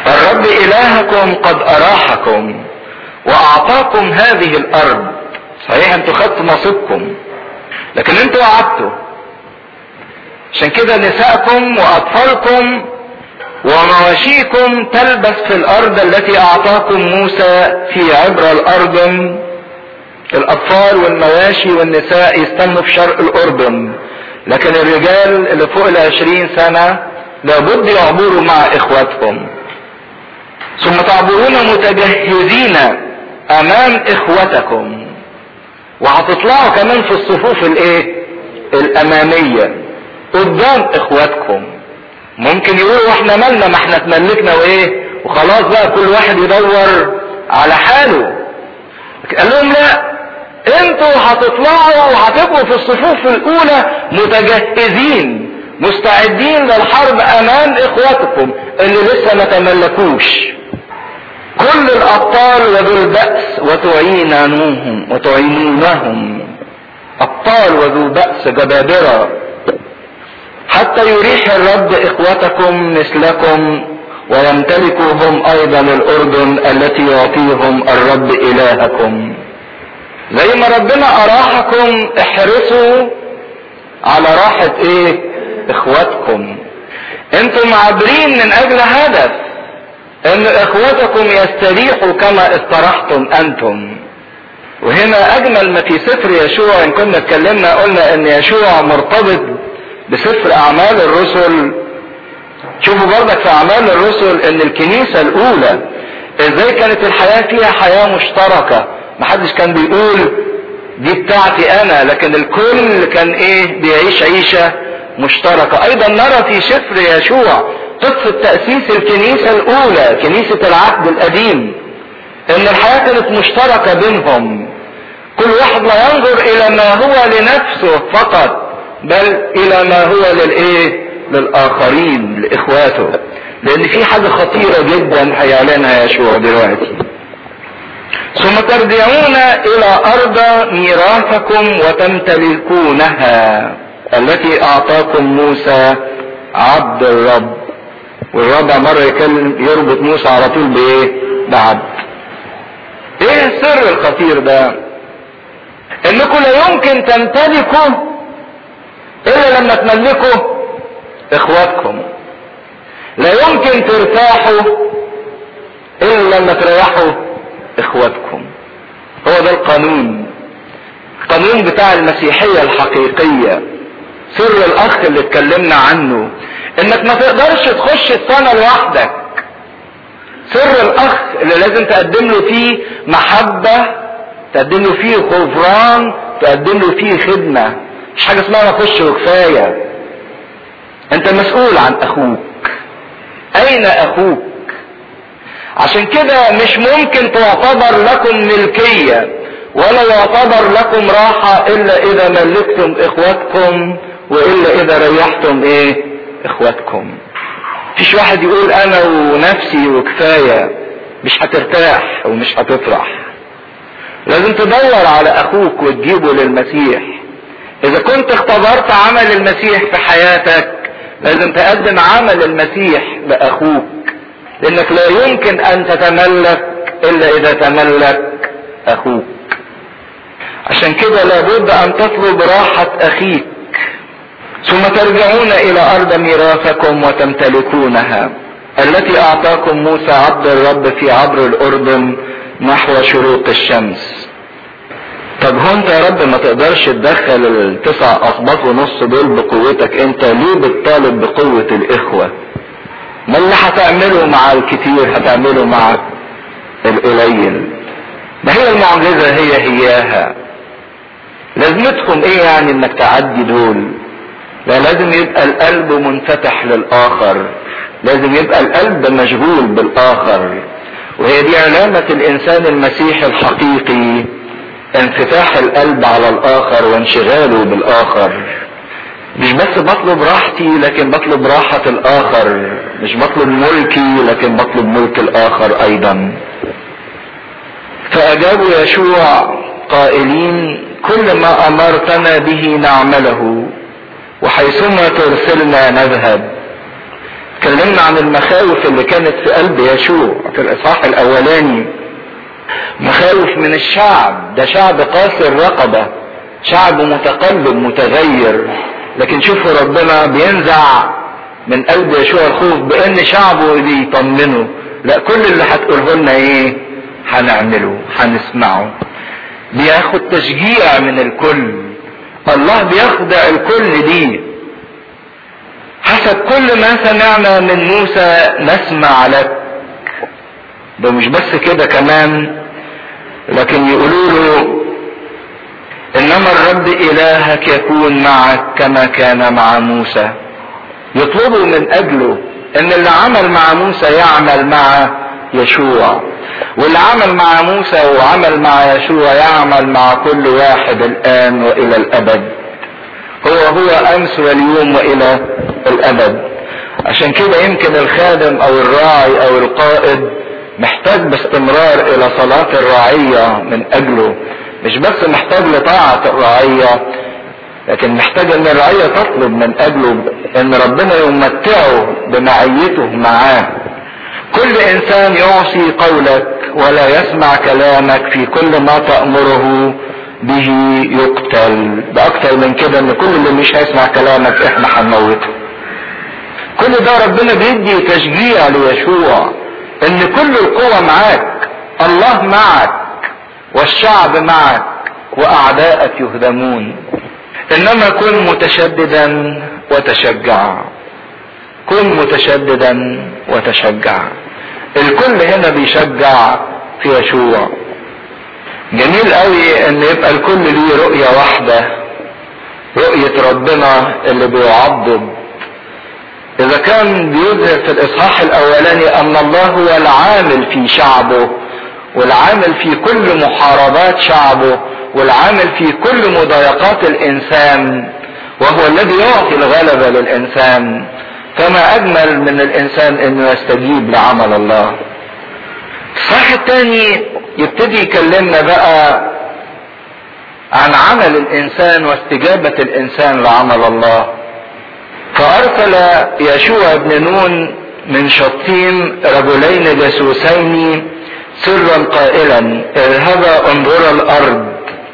الرب الهكم قد اراحكم واعطاكم هذه الارض صحيح انتوا خدتوا نصيبكم لكن انتوا وعدتوا عشان كده نساءكم واطفالكم ومواشيكم تلبس في الارض التي اعطاكم موسى في عبر الاردن الاطفال والمواشي والنساء يستنوا في شرق الاردن لكن الرجال اللي فوق العشرين سنة لابد يعبروا مع اخواتهم ثم تعبرون متجهزين امام اخوتكم وهتطلعوا كمان في الصفوف الايه الامامية قدام اخواتكم ممكن يقولوا احنا مالنا ما احنا اتملكنا وايه وخلاص بقى كل واحد يدور على حاله قال لهم لا انتوا هتطلعوا وهتبقوا في الصفوف الاولى متجهزين مستعدين للحرب امام اخواتكم اللي لسه ما تملكوش كل الابطال وذو البأس وتعينونهم وتعينونهم ابطال وذو بأس جبابرة حتى يريح الرب اخوتكم مثلكم ويمتلكوا هم ايضا الاردن التي يعطيهم الرب الهكم زي ما ربنا اراحكم احرصوا على راحة ايه اخواتكم انتم عابرين من اجل هدف ان اخوتكم يستريحوا كما استرحتم انتم وهنا اجمل ما في سفر يشوع ان كنا اتكلمنا قلنا ان يشوع مرتبط بسفر اعمال الرسل شوفوا برضك في اعمال الرسل ان الكنيسة الاولى ازاي كانت الحياة فيها حياة مشتركة محدش كان بيقول دي بتاعتي انا لكن الكل كان ايه بيعيش عيشة مشتركة ايضا نرى في سفر يشوع قصة تأسيس الكنيسة الاولى كنيسة العهد القديم ان الحياة كانت مشتركة بينهم كل واحد لا ينظر الى ما هو لنفسه فقط بل الى ما هو للايه للاخرين لاخواته لان في حاجة خطيرة جدا هيعلنها يشوع دلوقتي ثم ترجعون الى ارض ميراثكم وتمتلكونها التي اعطاكم موسى عبد الرب والرابع مرة يكلم يربط موسى على طول بايه بعبد ايه السر الخطير ده انكم لا يمكن تمتلكوا الا لما تملكوا اخواتكم لا يمكن ترتاحوا الا لما تريحوا اخواتكم هو ده القانون القانون بتاع المسيحية الحقيقية سر الاخ اللي اتكلمنا عنه انك ما تقدرش تخش السنة لوحدك سر الاخ اللي لازم تقدم له فيه محبة تقدم له فيه غفران تقدم له فيه خدمة مش حاجة اسمها ما اخش وكفاية انت مسؤول عن اخوك اين اخوك عشان كده مش ممكن تعتبر لكم ملكية ولا يعتبر لكم راحة الا اذا ملكتم اخواتكم والا اذا ريحتم ايه اخواتكم مفيش واحد يقول انا ونفسي وكفاية مش هترتاح ومش هتفرح لازم تدور على اخوك وتجيبه للمسيح اذا كنت اختبرت عمل المسيح في حياتك لازم تقدم عمل المسيح لاخوك لانك لا يمكن ان تتملك الا اذا تملك اخوك عشان كده لابد ان تطلب راحة اخيك ثم ترجعون الى ارض ميراثكم وتمتلكونها التي اعطاكم موسى عبد الرب في عبر الاردن نحو شروق الشمس طب هو انت يا رب ما تقدرش تدخل التسع اصباط ونص دول بقوتك انت ليه بتطالب بقوة الاخوة ما اللي هتعمله مع الكتير هتعمله مع القليل ما هي المعجزة هي هياها لازمتكم ايه يعني انك تعدي دول لا لازم يبقى القلب منفتح للاخر لازم يبقى القلب مشغول بالاخر وهي دي علامة الانسان المسيحي الحقيقي انفتاح القلب على الاخر وانشغاله بالاخر مش بس بطلب راحتي لكن بطلب راحة الاخر مش بطلب ملكي لكن بطلب ملك الاخر ايضا فاجابوا يشوع قائلين كل ما امرتنا به نعمله وحيثما ترسلنا نذهب اتكلمنا عن المخاوف اللي كانت في قلب يشوع في الاصحاح الاولاني مخاوف من الشعب ده شعب قاسي الرقبة شعب متقلب متغير لكن شوفوا ربنا بينزع من قلب يشوع الخوف بان شعبه بيطمنه لا كل اللي هتقوله لنا ايه هنعمله هنسمعه بياخد تشجيع من الكل الله بيخضع الكل ليه حسب كل ما سمعنا من موسى نسمع لك ده مش بس كده كمان لكن يقولوا له انما الرب الهك يكون معك كما كان مع موسى يطلبوا من اجله ان اللي عمل مع موسى يعمل مع يشوع واللي عمل مع موسى وعمل مع يشوع يعمل مع كل واحد الان والى الابد هو هو امس واليوم والى الابد عشان كده يمكن الخادم او الراعي او القائد محتاج باستمرار الى صلاة الرعية من اجله مش بس محتاج لطاعة الرعية لكن محتاج ان الرعية تطلب من اجله ان ربنا يمتعه بمعيته معاه كل انسان يعصي قولك ولا يسمع كلامك في كل ما تأمره به يقتل ده اكتر من كده ان كل اللي مش هيسمع كلامك احنا هنموته كل ده ربنا بيدي تشجيع ليشوع ان كل القوى معاك الله معك والشعب معك واعداءك يهدمون انما كن متشددا وتشجع كن متشددا وتشجع الكل هنا بيشجع في يشوع جميل قوي ان يبقى الكل ليه رؤية واحدة رؤية ربنا اللي بيعضد اذا كان بيظهر في الاصحاح الاولاني ان الله هو العامل في شعبه والعامل في كل محاربات شعبه والعامل في كل مضايقات الانسان وهو الذي يعطي الغلبة للانسان فما اجمل من الانسان انه يستجيب لعمل الله الصح الثاني يبتدي يكلمنا بقى عن عمل الانسان واستجابة الانسان لعمل الله فارسل يشوع بن نون من شطيم رجلين جاسوسين سرا قائلا اذهبا انظرا الارض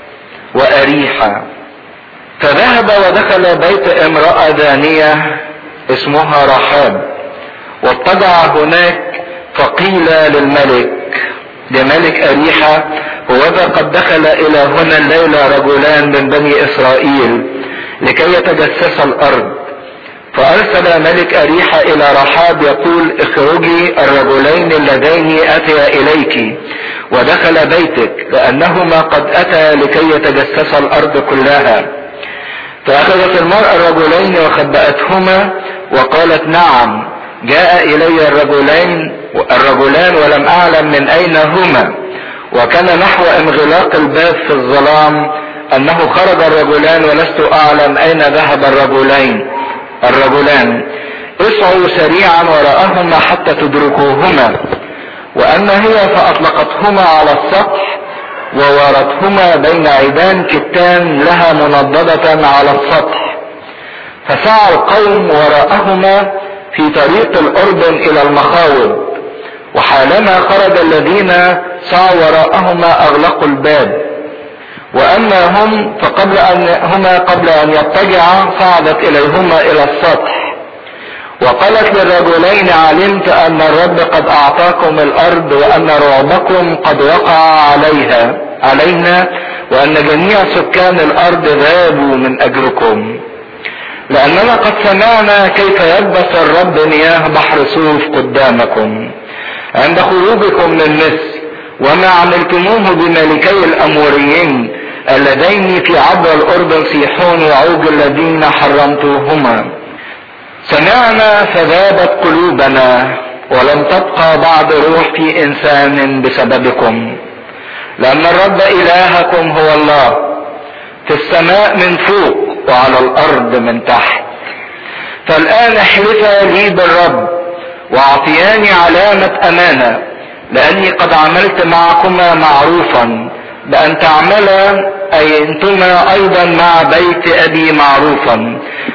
واريحا فذهب ودخل بيت امرأة دانية اسمها رحاب واضطجع هناك فقيل للملك لملك أريحة وذا قد دخل إلى هنا الليلة رجلان من بني إسرائيل لكي يتجسس الأرض فأرسل ملك أريحة إلى رحاب يقول اخرجي الرجلين اللذين أتيا إليك ودخل بيتك لأنهما قد أتى لكي يتجسس الأرض كلها فأخذت المرأة الرجلين وخبأتهما وقالت نعم جاء إلي الرجلين الرجلان ولم أعلم من أين هما وكان نحو انغلاق الباب في الظلام أنه خرج الرجلان ولست أعلم أين ذهب الرجلين الرجلان اسعوا سريعا وراءهما حتى تدركوهما وأما هي فأطلقتهما على السطح وورتهما بين عيدان كتان لها منضدة على السطح فسعى القوم وراءهما في طريق الأردن إلى المخاوض وحالما خرج الذين سعوا وراءهما أغلقوا الباب وأما هم فقبل أن هما قبل أن يضطجعا صعدت إليهما إلى السطح وقالت للرجلين علمت أن الرب قد أعطاكم الأرض وأن رعبكم قد وقع عليها علينا وأن جميع سكان الأرض ذابوا من أجلكم لأننا قد سمعنا كيف يبس الرب مياه بحر صوف قدامكم عند خروجكم من مصر وما عملتموه بملكي الأموريين اللذين في عبر الأردن سيحون وعوج الذين حرمتوهما سمعنا فذابت قلوبنا ولم تبقى بعد روح في إنسان بسببكم لأن الرب إلهكم هو الله في السماء من فوق وعلى الأرض من تحت فالآن احلفا لي بالرب واعطياني علامة أمانة لأني قد عملت معكما معروفا بأن تعملا أي أنتما أيضا مع بيت أبي معروفا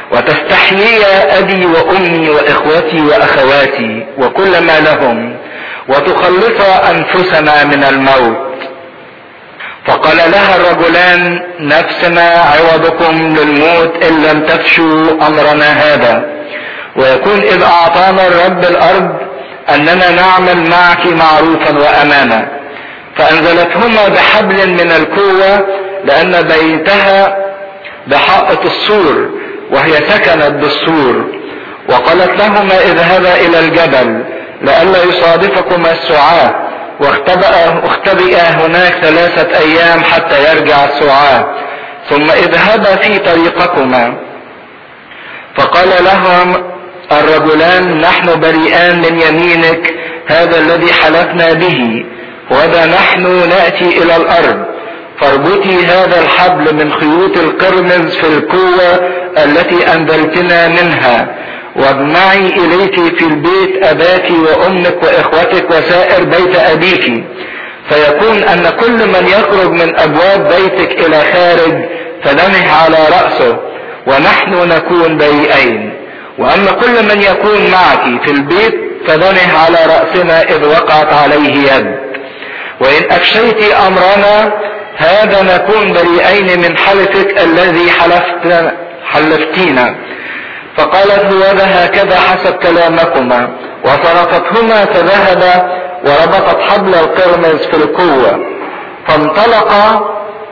وتستحييا أبي وأمي وإخوتي وأخواتي وكل ما لهم وتخلصا أنفسنا من الموت فقال لها الرجلان نفسنا عوضكم للموت إن لم تفشوا أمرنا هذا ويكون إذ أعطانا الرب الأرض أننا نعمل معك معروفا وأمانا فأنزلتهما بحبل من القوة لأن بيتها بحائط السور وهي سكنت بالسور وقالت لهما اذهبا إلى الجبل لئلا يصادفكما السعاة واختبأ اختبئا هناك ثلاثة أيام حتى يرجع السعاة ثم اذهبا في طريقكما فقال لهم الرجلان نحن بريئان من يمينك هذا الذي حلفنا به وذا نحن نأتي إلى الأرض فاربطي هذا الحبل من خيوط القرمز في القوة التي أنزلتنا منها واجمعي إليك في البيت أباك وأمك وإخوتك وسائر بيت أبيك فيكون أن كل من يخرج من أبواب بيتك إلى خارج فنمه على رأسه ونحن نكون بريئين وأما كل من يكون معك في البيت فنمه على رأسنا إذ وقعت عليه يد وإن أفشيت أمرنا هذا نكون بريئين من حلفك الذي حلفت حلفتينا فقالت هو هكذا حسب كلامكما وتركتهما فذهب وربطت حبل القرمز في القوة فانطلقا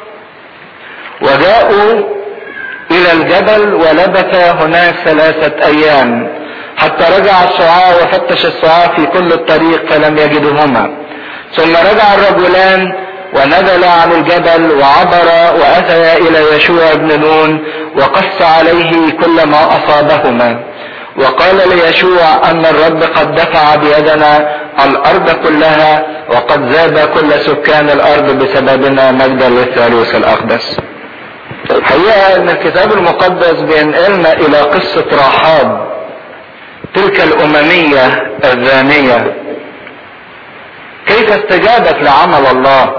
وجاءوا إلى الجبل ولبثا هناك ثلاثة أيام حتى رجع السعاة وفتش السعاة في كل الطريق فلم يجدهما ثم رجع الرجلان ونزل عن الجبل وعبر وأتى إلى يشوع بن نون وقص عليه كل ما أصابهما وقال ليشوع أن الرب قد دفع بيدنا الأرض كلها وقد زاد كل سكان الأرض بسببنا مجدا للثالوث الأقدس الحقيقة أن الكتاب المقدس بينقلنا إلى قصة رحاب تلك الأممية الزانية كيف استجابت لعمل الله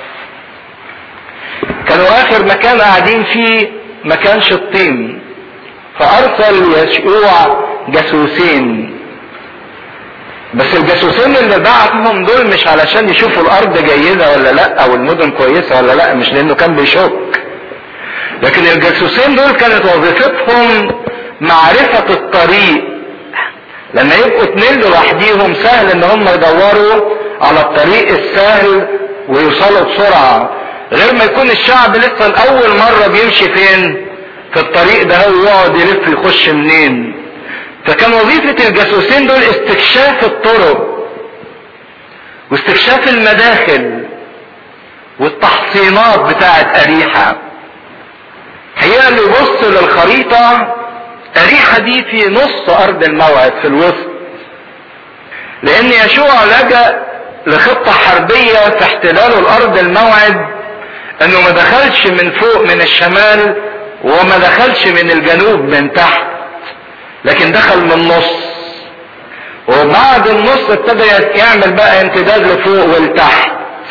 كانوا اخر مكان قاعدين فيه مكان شطين فارسل يشوع جاسوسين بس الجاسوسين اللي بعتهم دول مش علشان يشوفوا الارض جيدة ولا لا او المدن كويسة ولا لا مش لانه كان بيشك لكن الجاسوسين دول كانت وظيفتهم معرفة الطريق لما يبقوا اتنين لوحديهم سهل ان هم يدوروا على الطريق السهل ويوصلوا بسرعة غير ما يكون الشعب لسه لأول مرة بيمشي فين في الطريق ده هو يقعد يلف يخش منين فكان وظيفة الجاسوسين دول استكشاف الطرق واستكشاف المداخل والتحصينات بتاعت أريحة هي اللي يبص للخريطة أريحة دي في نص أرض الموعد في الوسط لأن يشوع لجأ لخطة حربية في احتلال الأرض الموعد انه ما دخلش من فوق من الشمال وما دخلش من الجنوب من تحت لكن دخل من النص وبعد النص ابتدى يعمل بقى امتداد لفوق ولتحت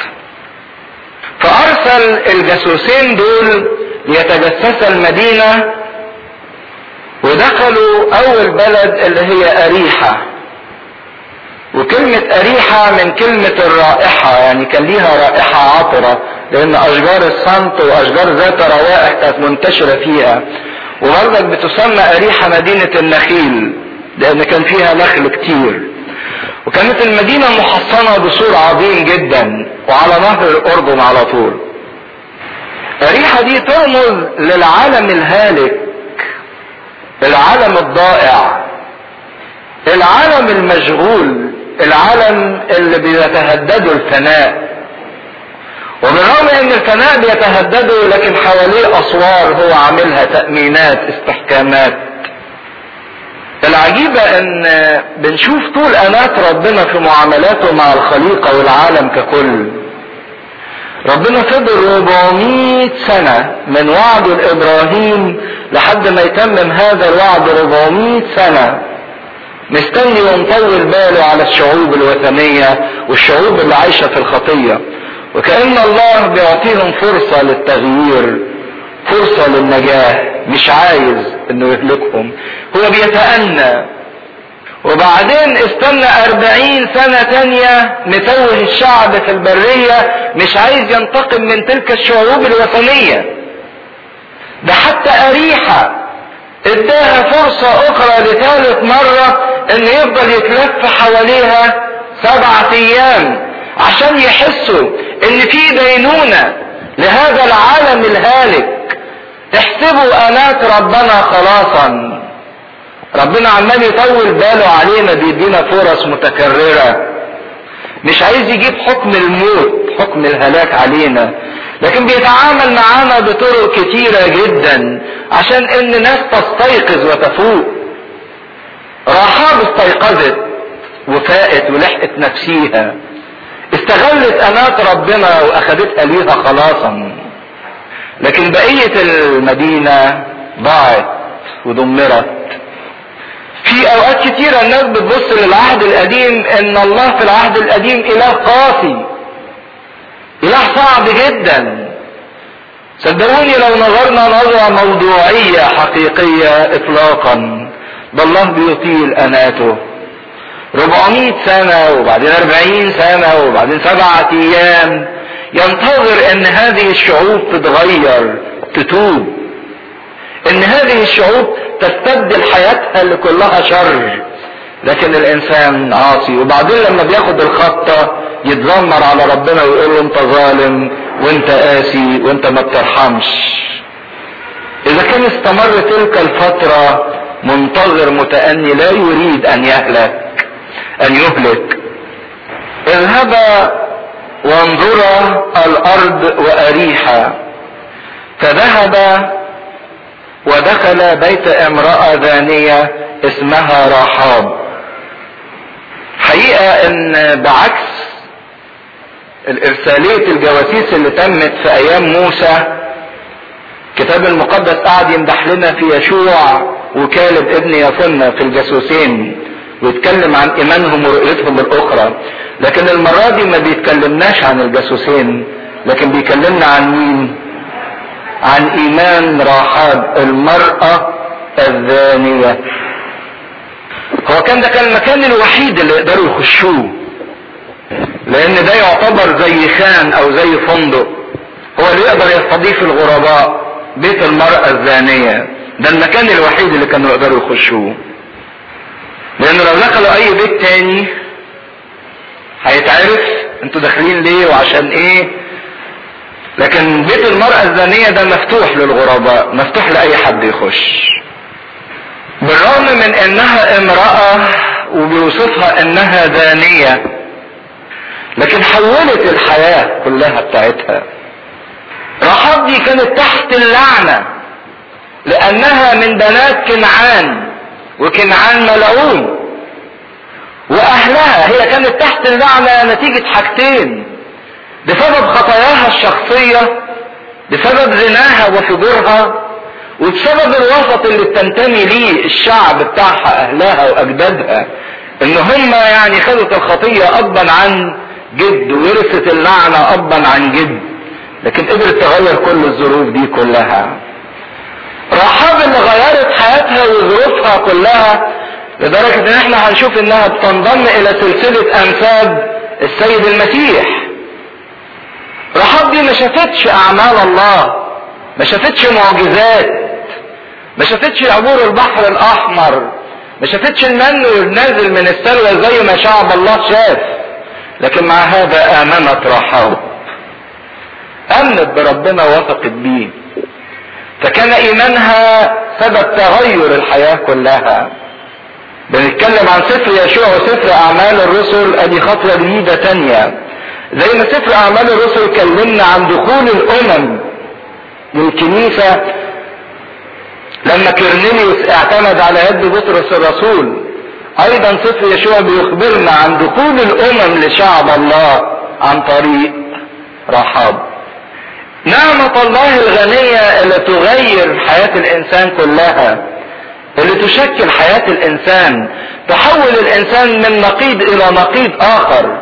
فارسل الجاسوسين دول ليتجسسا المدينة ودخلوا اول بلد اللي هي اريحة وكلمة أريحة من كلمة الرائحة يعني كان ليها رائحة عطرة لأن أشجار الصمت وأشجار ذات روائح كانت منتشرة فيها وبرضك بتسمى أريحة مدينة النخيل لأن كان فيها نخل كتير وكانت المدينة محصنة بسور عظيم جدا وعلى نهر الأردن على طول أريحة دي ترمز للعالم الهالك العالم الضائع العالم المشغول العالم اللي بيتهدده الفناء وبالرغم ان الفناء بيتهدده لكن حواليه اسوار هو عاملها تأمينات استحكامات العجيبة ان بنشوف طول انات ربنا في معاملاته مع الخليقة والعالم ككل ربنا فضل 400 سنة من وعده لابراهيم لحد ما يتمم هذا الوعد 400 سنة مستني ومطول باله على الشعوب الوثنية والشعوب اللي عايشة في الخطية وكأن الله بيعطيهم فرصة للتغيير فرصة للنجاة مش عايز انه يهلكهم هو بيتأنى وبعدين استنى أربعين سنة تانية متوه الشعب في البرية مش عايز ينتقم من تلك الشعوب الوثنية ده حتى أريحة اداها فرصة أخرى لثالث مرة إن يفضل يتلف حواليها سبعة أيام عشان يحسوا إن في دينونة لهذا العالم الهالك احسبوا آلات ربنا خلاصا ربنا عمال يطول باله علينا بيدينا فرص متكررة مش عايز يجيب حكم الموت حكم الهلاك علينا لكن بيتعامل معانا بطرق كتيرة جدا عشان ان ناس تستيقظ وتفوق رحاب استيقظت وفاقت ولحقت نفسيها استغلت انات ربنا واخدتها ليها خلاصا لكن بقية المدينة ضاعت ودمرت في اوقات كتيرة الناس بتبص للعهد القديم ان الله في العهد القديم اله قاسي اله صعب جدا صدقوني لو نظرنا نظرة موضوعية حقيقية اطلاقا ده الله بيطيل اناته 400 سنة وبعدين 40 سنة وبعدين سبعة ايام ينتظر ان هذه الشعوب تتغير تتوب ان هذه الشعوب تستبدل حياتها اللي كلها شر لكن الانسان عاصي وبعدين لما بياخد الخطة يتذمر على ربنا ويقول له انت ظالم وانت قاسي وانت ما بترحمش اذا كان استمر تلك الفترة منتظر متأني لا يريد ان يهلك ان يهلك اذهبا وانظرا الارض واريحا فذهب ودخل بيت امرأة ذانية اسمها رحاب حقيقة ان بعكس الارسالية الجواسيس اللي تمت في ايام موسى الكتاب المقدس قاعد يمدح لنا في يشوع وكالب ابن يفنة في الجاسوسين ويتكلم عن ايمانهم ورؤيتهم الاخرى لكن المرة دي ما بيتكلمناش عن الجاسوسين لكن بيكلمنا عن مين عن ايمان راحاب المرأة الزانية هو كان ده كان المكان الوحيد اللي يقدروا يخشوه لان ده يعتبر زي خان او زي فندق هو اللي يقدر يستضيف الغرباء بيت المرأة الزانية ده المكان الوحيد اللي كانوا يقدروا يخشوه لانه لو دخلوا اي بيت تاني هيتعرف انتوا داخلين ليه وعشان ايه لكن بيت المرأة الزانية ده مفتوح للغرباء مفتوح لأي حد يخش بالرغم من انها امرأة وبيوصفها انها زانية لكن حولت الحياة كلها بتاعتها رحاب دي كانت تحت اللعنة لانها من بنات كنعان وكنعان ملعون واهلها هي كانت تحت اللعنة نتيجة حاجتين بسبب خطاياها الشخصية بسبب زناها وفجورها وبسبب الوسط اللي بتنتمي ليه الشعب بتاعها اهلها واجدادها ان هم يعني خدت الخطية ابا عن جد ورثت اللعنة ابا عن جد لكن قدرت تغير كل الظروف دي كلها رحاب اللي غيرت حياتها وظروفها كلها لدرجة ان احنا هنشوف انها بتنضم الى سلسلة انساب السيد المسيح رحاب دي ما شافتش اعمال الله ما شافتش معجزات ما شافتش عبور البحر الاحمر ما شافتش المن نازل من السلوى زي ما شعب الله شاف لكن مع هذا امنت رحاب امنت بربنا وثقت بيه فكان ايمانها سبب تغير الحياة كلها بنتكلم عن سفر يشوع وسفر اعمال الرسل ادي خطوة جديدة تانية زي ما سفر اعمال الرسل كلمنا عن دخول الامم للكنيسة لما كرنيليوس اعتمد على يد بطرس الرسول ايضا سفر يشوع بيخبرنا عن دخول الامم لشعب الله عن طريق رحاب نعمة الله الغنية اللي تغير حياة الانسان كلها اللي تشكل حياة الانسان تحول الانسان من نقيض الى نقيض اخر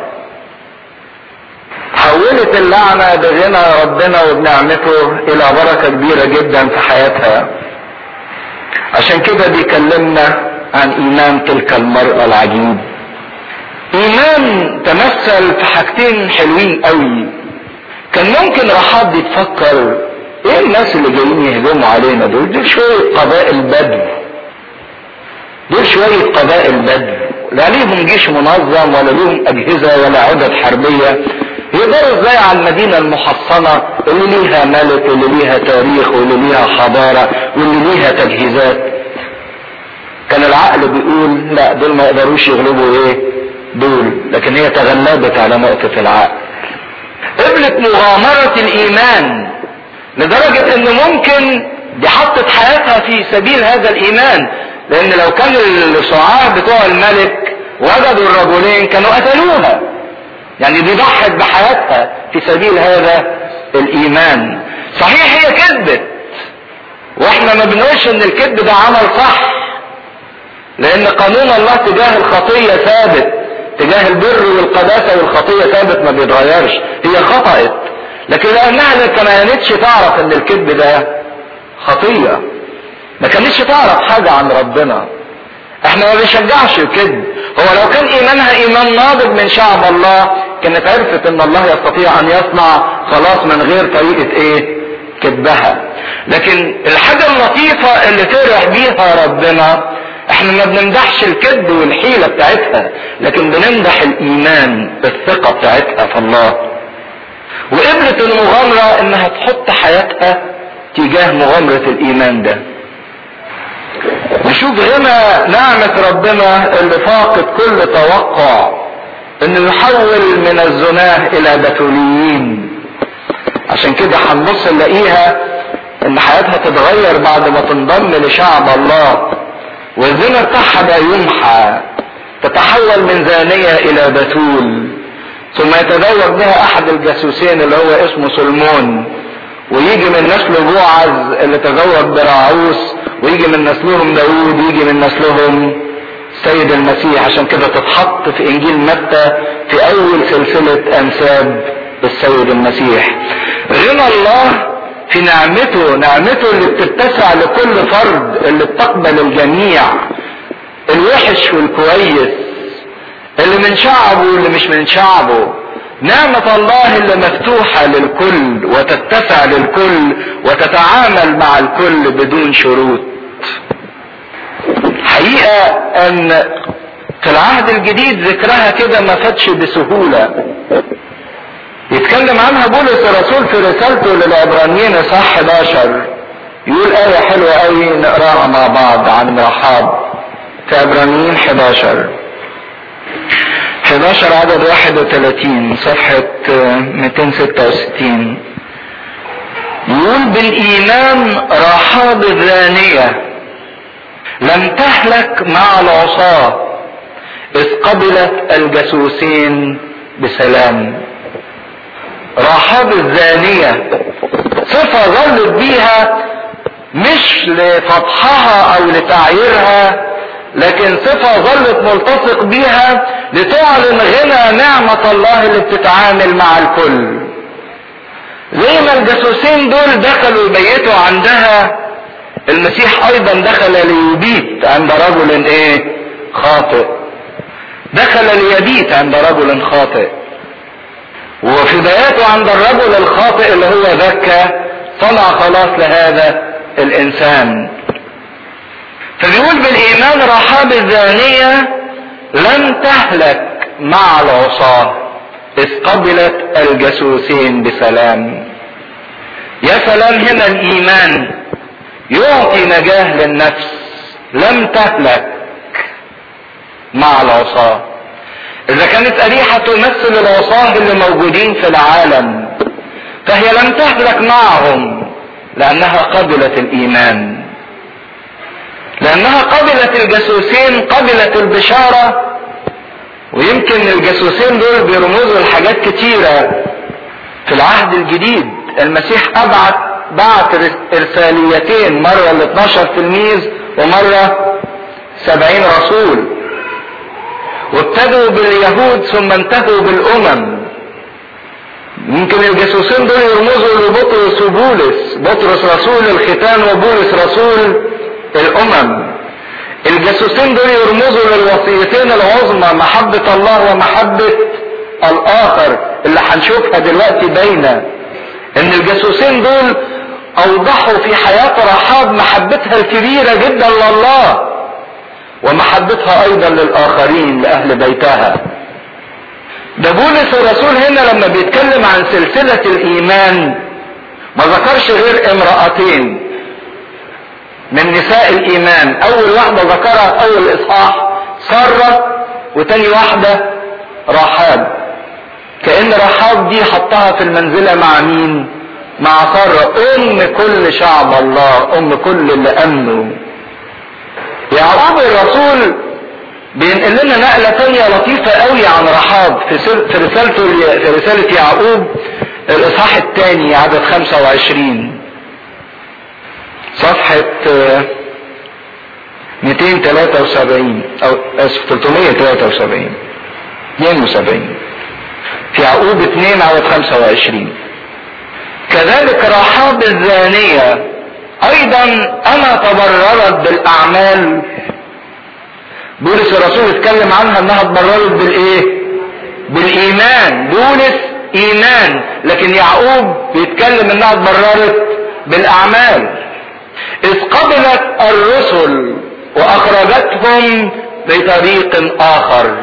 حولت اللعنة بغنى ربنا وبنعمته الى بركة كبيرة جدا في حياتها عشان كده بيكلمنا عن ايمان تلك المرأة العجيب ايمان تمثل في حاجتين حلوين قوي كان ممكن رحاب يتفكر ايه الناس اللي جايين يهجموا علينا دول دول شوية قبائل بدو دول شوية قبائل بدو لا ليهم جيش منظم ولا ليهم اجهزة ولا عدد حربية يقدروا ازاي على المدينة المحصنة اللي ليها ملك واللي ليها تاريخ واللي ليها حضارة واللي ليها تجهيزات كان العقل بيقول لا دول ما يقدروش يغلبوا ايه دول لكن هي تغلبت على نقطة العقل قبلت مغامرة الايمان لدرجة ان ممكن دي حطت حياتها في سبيل هذا الايمان لان لو كان الشعار بتوع الملك وجدوا الرجلين كانوا قتلوها يعني دي ضحت بحياتها في سبيل هذا الايمان صحيح هي كذبت واحنا ما بنقولش ان الكذب ده عمل صح لان قانون الله تجاه الخطيه ثابت تجاه البر والقداسه والخطيه ثابت ما بيتغيرش هي خطأت لكن لانها ما كانتش تعرف ان الكذب ده خطيه ما كانتش تعرف حاجه عن ربنا احنا ما بنشجعش الكذب هو لو كان ايمانها ايمان ناضج من شعب الله كانت عرفت ان الله يستطيع ان يصنع خلاص من غير طريقه ايه كذبها لكن الحاجه اللطيفه اللي فرح بيها ربنا احنا ما بنمدحش الكذب والحيله بتاعتها لكن بنمدح الايمان الثقه بتاعتها في الله وقبلت المغامره انها تحط حياتها تجاه مغامره الايمان ده نشوف هنا نعمة ربنا اللي فاقد كل توقع انه يحول من الزناه الى بتوليين عشان كده هنبص نلاقيها ان حياتها تتغير بعد ما تنضم لشعب الله والزنا بتاعها بقى يمحى تتحول من زانية الى بتول ثم يتزوج بها احد الجاسوسين اللي هو اسمه سلمون ويجي من نسل بوعز اللي تزوج براعوس ويجي من نسلهم داوود ويجي من نسلهم سيد المسيح عشان كده تتحط في انجيل متى في اول سلسلة انساب السيد المسيح غنى الله في نعمته نعمته اللي بتتسع لكل فرد اللي بتقبل الجميع الوحش والكويس اللي من شعبه واللي مش من شعبه نعمة الله اللي مفتوحة للكل وتتسع للكل وتتعامل مع الكل بدون شروط حقيقة ان في العهد الجديد ذكرها كده ما فاتش بسهولة يتكلم عنها بولس الرسول في رسالته للعبرانيين اصحاح 11 يقول آية حلوة قوي نقراها مع بعض عن رحاب في عبرانيين 11 11 عدد 31 صفحة 266 يقول بالإيمان رحاب الزانية لم تهلك مع العصاة إذ قبلت الجاسوسين بسلام رحاب الزانية صفة ظلت بيها مش لفضحها او لتعييرها لكن صفة ظلت ملتصق بيها لتعلن غنى نعمة الله اللي بتتعامل مع الكل زي ما الجاسوسين دول دخلوا يبيتوا عندها المسيح ايضا دخل ليبيت عند رجل ايه خاطئ دخل ليبيت عند رجل خاطئ وفي بياته عند الرجل الخاطئ اللي هو ذكى صنع خلاص لهذا الانسان فبيقول بالايمان رحاب الزانية لم تهلك مع العصاة اذ قبلت الجاسوسين بسلام يا سلام هنا الايمان يعطي نجاه للنفس لم تهلك مع العصاه اذا كانت اريحة تمثل العصاة اللي موجودين في العالم فهي لم تهلك معهم لانها قبلت الايمان لانها قبلت الجاسوسين قبلت البشارة ويمكن الجاسوسين دول بيرمزوا لحاجات كتيرة في العهد الجديد المسيح ابعت بعت ارساليتين مرة ل 12 تلميذ ومرة 70 رسول وابتدوا باليهود ثم انتهوا بالامم يمكن الجاسوسين دول يرمزوا لبطرس وبولس بطرس رسول الختان وبولس رسول الامم الجاسوسين دول يرمزوا للوصيتين العظمى محبة الله ومحبة الاخر اللي هنشوفها دلوقتي باينة ان الجاسوسين دول اوضحوا في حياة رحاب محبتها الكبيرة جدا لله ومحبتها ايضا للاخرين لاهل بيتها ده بولس الرسول هنا لما بيتكلم عن سلسلة الايمان ما ذكرش غير امرأتين من نساء الايمان اول واحدة ذكرها في اول اصحاح سارة وتاني واحدة رحاب كأن رحاب دي حطها في المنزلة مع مين مع سارة ام كل شعب الله ام كل اللي امنوا يعقوب الرسول بينقل لنا نقلة تانية لطيفة قوي عن رحاب في, في رسالته في رسالة يعقوب الاصحاح الثاني عدد 25 صفحة 273 او اسف 373 72 في يعقوب 2 عدد 25 كذلك رحاب الزانية ايضا انا تبررت بالاعمال بولس الرسول اتكلم عنها انها اتبررت بالايه بالايمان بولس ايمان لكن يعقوب بيتكلم انها اتبررت بالاعمال اذ قبلت الرسل واخرجتهم بطريق اخر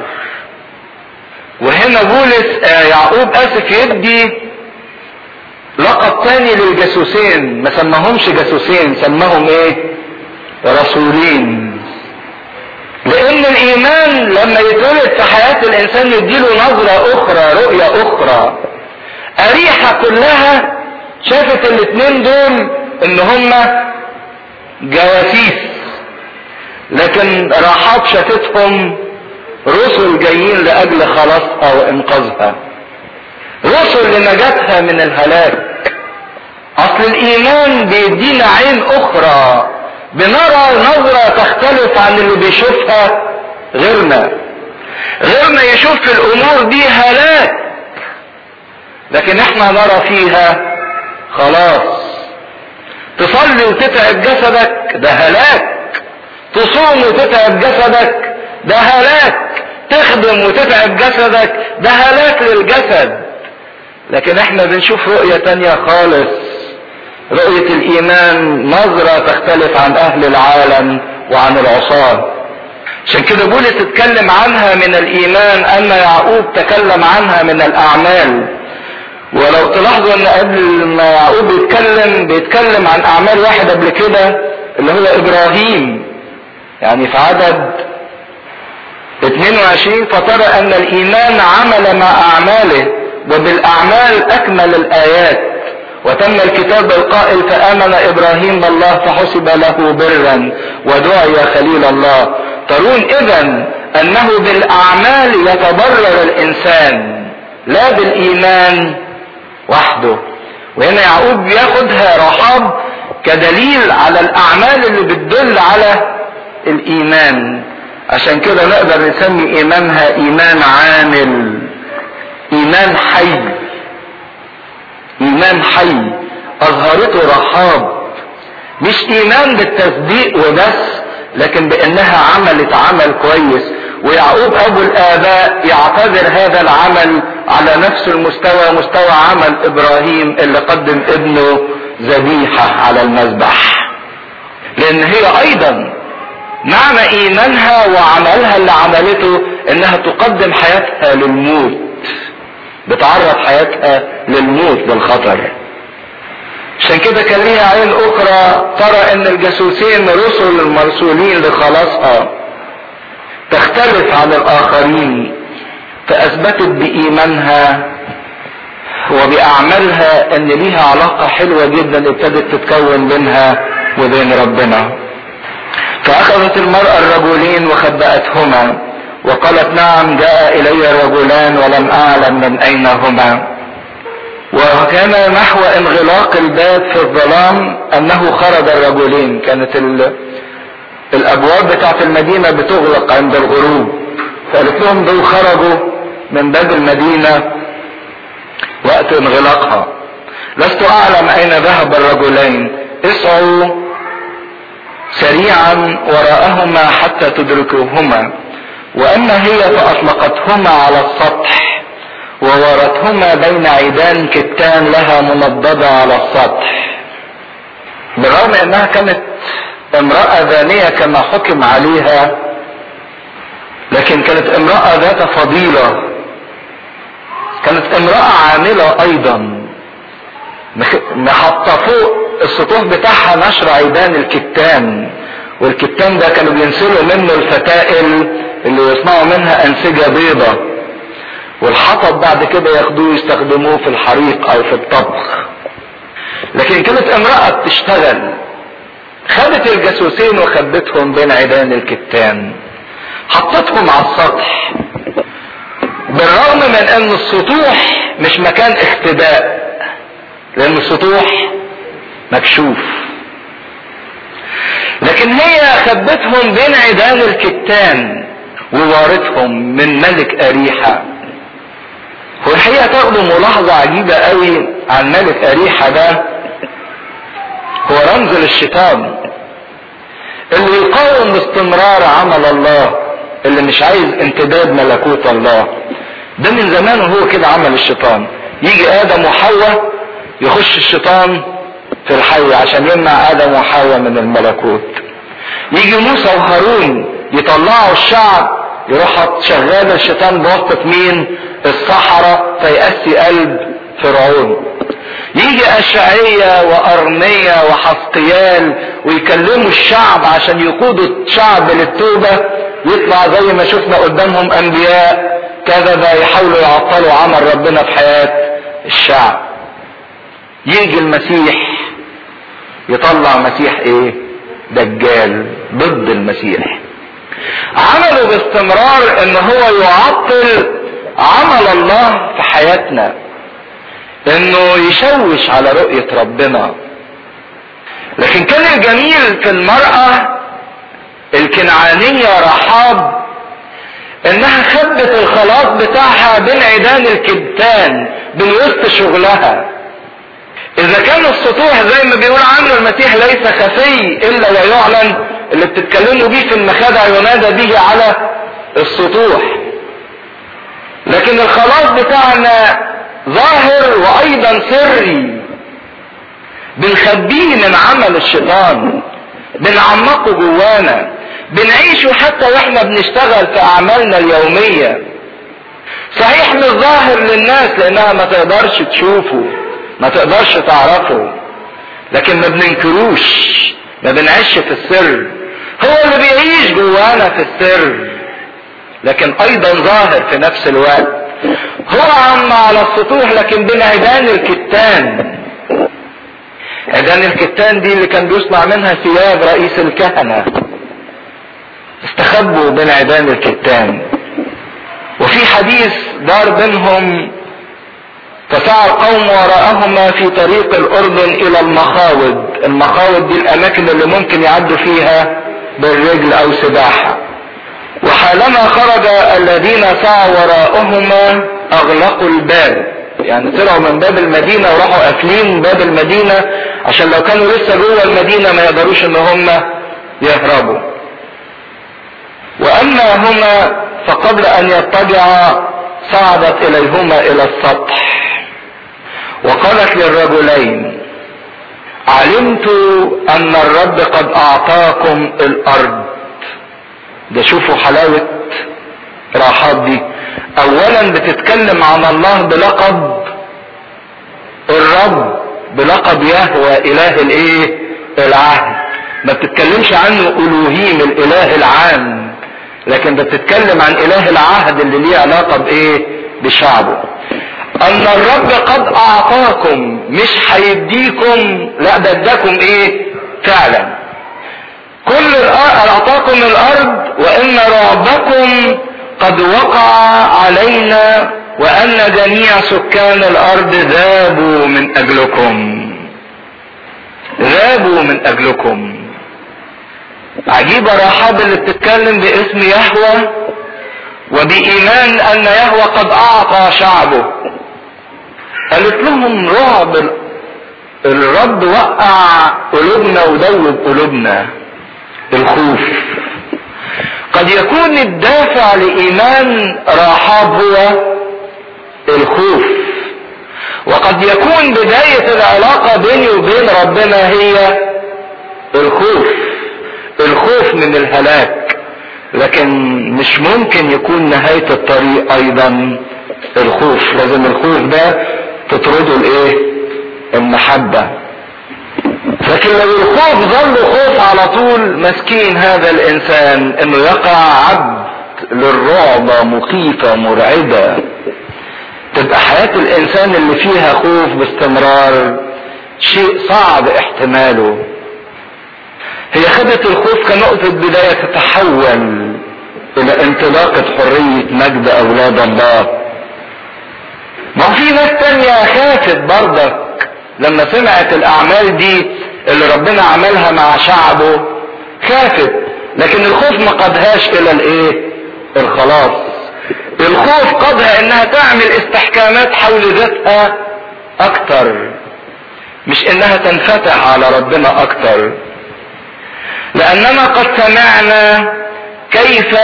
وهنا بولس آه يعقوب اسف يدي لقب تاني للجاسوسين ما سماهمش جاسوسين سماهم ايه رسولين لان الايمان لما يتولد في حياة الانسان يديله نظرة اخرى رؤية اخرى اريحة كلها شافت الاتنين دول ان هما جواسيس لكن راحات شافتهم رسل جايين لاجل خلاصها وانقاذها رسل لنجاتها من الهلاك اصل الايمان بيدينا عين اخرى بنرى نظرة تختلف عن اللي بيشوفها غيرنا غيرنا يشوف في الامور دي هلاك لكن احنا نرى فيها خلاص تصلي وتتعب جسدك ده هلاك تصوم وتتعب جسدك ده هلاك تخدم وتتعب جسدك ده هلاك للجسد لكن احنا بنشوف رؤية تانية خالص رؤية الايمان نظرة تختلف عن اهل العالم وعن العصاة عشان كده بولس اتكلم عنها من الايمان اما يعقوب تكلم عنها من الاعمال ولو تلاحظوا ان قبل ما يعقوب بيتكلم بيتكلم عن اعمال واحد قبل كده اللي هو ابراهيم يعني في عدد 22 فترى ان الايمان عمل مع اعماله وبالاعمال اكمل الايات وتم الكتاب القائل فامن ابراهيم بالله فحسب له برا ودعي خليل الله ترون اذا انه بالاعمال يتبرر الانسان لا بالايمان وحده وهنا يعقوب بياخدها رحاب كدليل على الاعمال اللي بتدل على الايمان عشان كده نقدر نسمي ايمانها ايمان عامل ايمان حي ايمان حي اظهرته رحاب مش ايمان بالتصديق وبس لكن بانها عملت عمل كويس ويعقوب ابو الاباء يعتبر هذا العمل على نفس المستوى مستوى عمل ابراهيم اللي قدم ابنه ذبيحة على المذبح لان هي ايضا معنى ايمانها وعملها اللي عملته انها تقدم حياتها للموت بتعرض حياتها للموت بالخطر عشان كده كان ليها عين اخرى ترى ان الجاسوسين رسل المرسولين لخلاصها تختلف عن الاخرين فاثبتت بايمانها وباعمالها ان ليها علاقة حلوة جدا ابتدت تتكون بينها وبين ربنا فاخذت المرأة الرجلين وخبأتهما وقالت نعم جاء الي رجلان ولم اعلم من اين هما وكان نحو انغلاق الباب في الظلام انه خرج الرجلين كانت ال... الابواب بتاعت المدينه بتغلق عند الغروب فقالت لهم دول خرجوا من باب المدينه وقت انغلاقها لست اعلم اين ذهب الرجلين اسعوا سريعا وراءهما حتى تدركوهما واما هي فاطلقتهما على السطح وورتهما بين عيدان كتان لها منضدة على السطح بالرغم انها كانت امرأة زانية كما حكم عليها لكن كانت امرأة ذات فضيلة كانت امرأة عاملة ايضا محطة فوق السطوح بتاعها نشر عيدان الكتان والكتان ده كانوا بينسلوا منه الفتائل اللي يصنعوا منها انسجة بيضة والحطب بعد كده ياخدوه يستخدموه في الحريق او في الطبخ لكن كانت امرأة بتشتغل خدت الجاسوسين وخبتهم بين عيدان الكتان حطتهم على السطح بالرغم من ان السطوح مش مكان اختباء لان السطوح مكشوف لكن هي خبتهم بين عيدان الكتان ووارثهم من ملك أريحة هو الحقيقة تاخدوا ملاحظة عجيبة قوي عن ملك أريحة ده هو رمز للشيطان اللي يقاوم باستمرار عمل الله اللي مش عايز امتداد ملكوت الله ده من زمان وهو كده عمل الشيطان يجي ادم وحواء يخش الشيطان في الحي عشان يمنع ادم وحواء من الملكوت يجي موسى وهارون يطلعوا الشعب يروح شغال الشيطان بواسطة مين الصحراء فيأسي قلب فرعون يجي أشعية وأرمية وحسقيال ويكلموا الشعب عشان يقودوا الشعب للتوبة يطلع زي ما شفنا قدامهم أنبياء كذا يحاولوا يعطلوا عمل ربنا في حياة الشعب يجي المسيح يطلع مسيح ايه دجال ضد المسيح عملوا باستمرار ان هو يعطل عمل الله في حياتنا انه يشوش على رؤية ربنا لكن كان الجميل في المرأة الكنعانية رحاب انها خبت الخلاط بتاعها بين عيدان الكبتان بين وسط شغلها اذا كان السطوح زي ما بيقول عنه المسيح ليس خفي الا ويعلن اللي بتتكلموا بيه في المخادع ينادى به على السطوح لكن الخلاص بتاعنا ظاهر وايضا سري بنخبيه من عمل الشيطان بنعمقه جوانا بنعيشه حتى واحنا بنشتغل في اعمالنا اليومية صحيح مش ظاهر للناس لانها ما تقدرش تشوفه ما تقدرش تعرفه لكن ما بننكروش ما بنعيش في السر هو اللي بيعيش جوانا في السر لكن ايضا ظاهر في نفس الوقت هو عم على السطوح لكن بين عيدان الكتان عيدان الكتان دي اللي كان بيصنع منها ثياب رئيس الكهنة استخبوا بين عيدان الكتان وفي حديث دار بينهم فسعى القوم وراءهما في طريق الاردن الى المخاوض المخاوض دي الاماكن اللي ممكن يعدوا فيها بالرجل او سباحة وحالما خرج الذين سعوا وراءهما اغلقوا الباب يعني طلعوا من باب المدينة وراحوا قافلين باب المدينة عشان لو كانوا لسه جوه المدينة ما يقدروش ان هم يهربوا واما هما فقبل ان يضطجعا صعدت اليهما الى السطح وقالت للرجلين علمت ان الرب قد اعطاكم الارض ده شوفوا حلاوة راحات دي اولا بتتكلم عن الله بلقب الرب بلقب يهوى اله الايه العهد ما بتتكلمش عنه الوهيم الاله العام لكن بتتكلم عن اله العهد اللي ليه علاقة بايه بشعبه ان الرب قد اعطاكم مش هيديكم لا ده اداكم ايه فعلا كل اعطاكم الارض وان رعبكم قد وقع علينا وان جميع سكان الارض ذابوا من اجلكم ذابوا من اجلكم عجيبة رحاب اللي بتتكلم باسم يهوى وبإيمان أن يهوى قد أعطى شعبه قالت لهم رعب الرب وقع قلوبنا ودوب قلوبنا الخوف قد يكون الدافع لايمان راحاب هو الخوف وقد يكون بداية العلاقة بيني وبين ربنا هي الخوف الخوف من الهلاك لكن مش ممكن يكون نهاية الطريق ايضا الخوف لازم الخوف ده تطرده الايه المحبة لكن لو الخوف ظل خوف على طول مسكين هذا الانسان انه يقع عبد للرعب مخيفة مرعبة تبقى حياة الانسان اللي فيها خوف باستمرار شيء صعب احتماله هي خدت الخوف كنقطة بداية تتحول الى انطلاقة حرية مجد اولاد الله ما في ناس تانية خافت برضك لما سمعت الاعمال دي اللي ربنا عملها مع شعبه خافت لكن الخوف ما قادهاش الى الايه الخلاص الخوف قادها انها تعمل استحكامات حول ذاتها اكتر مش انها تنفتح على ربنا اكتر لاننا قد سمعنا كيف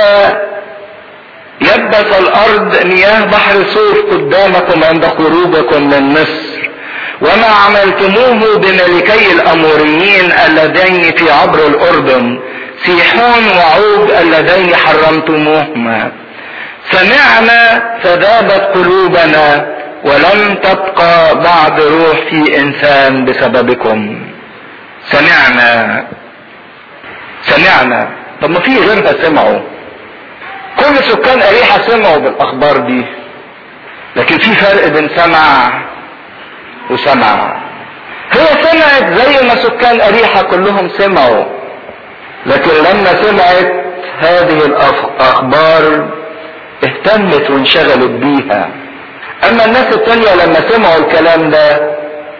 يبس الارض مياه بحر صوف قدامكم عند خروجكم من مصر وما عملتموه بملكي الاموريين اللذين في عبر الاردن سيحون وعوج اللذين حرمتموهما سمعنا فذابت قلوبنا ولم تبقى بعد روح في انسان بسببكم سمعنا سمعنا طب ما في غيرها سمعوا كل سكان اريحة سمعوا بالاخبار دي لكن في فرق بين سمع وسمع هي سمعت زي ما سكان اريحة كلهم سمعوا لكن لما سمعت هذه الاخبار اهتمت وانشغلت بيها اما الناس التانية لما سمعوا الكلام ده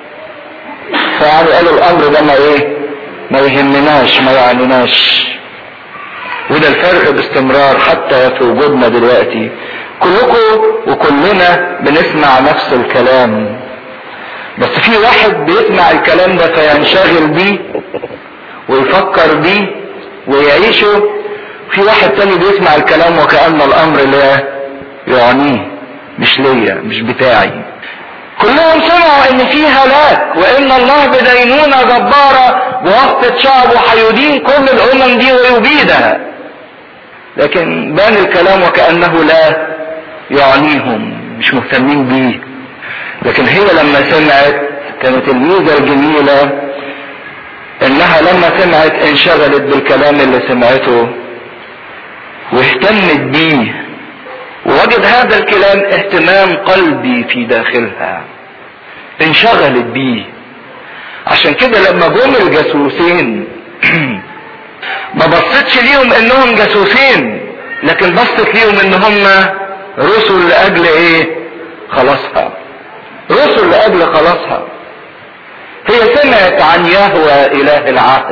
فيعني قالوا الامر ده ما ايه ما يهمناش ما يعنيناش وده الفرق باستمرار حتى في وجودنا دلوقتي كلكم وكلنا بنسمع نفس الكلام بس في واحد بيسمع الكلام ده فينشغل بيه ويفكر بيه ويعيشه في واحد تاني بيسمع الكلام وكأن الأمر لا يعنيه مش ليا مش بتاعي كلهم سمعوا ان في هلاك وان الله بدينونة جبارة بواسطة شعبه هيدين كل الامم دي ويبيدها لكن بان الكلام وكأنه لا يعنيهم مش مهتمين بيه لكن هي لما سمعت كانت الميزة الجميلة انها لما سمعت انشغلت بالكلام اللي سمعته واهتمت بيه ووجد هذا الكلام اهتمام قلبي في داخلها انشغلت بيه عشان كده لما جم الجاسوسين ما بصتش ليهم انهم جاسوسين لكن بصت ليهم ان هم رسل لاجل ايه خلاصها رسل لاجل خلاصها هي سمعت عن يهوى اله العهد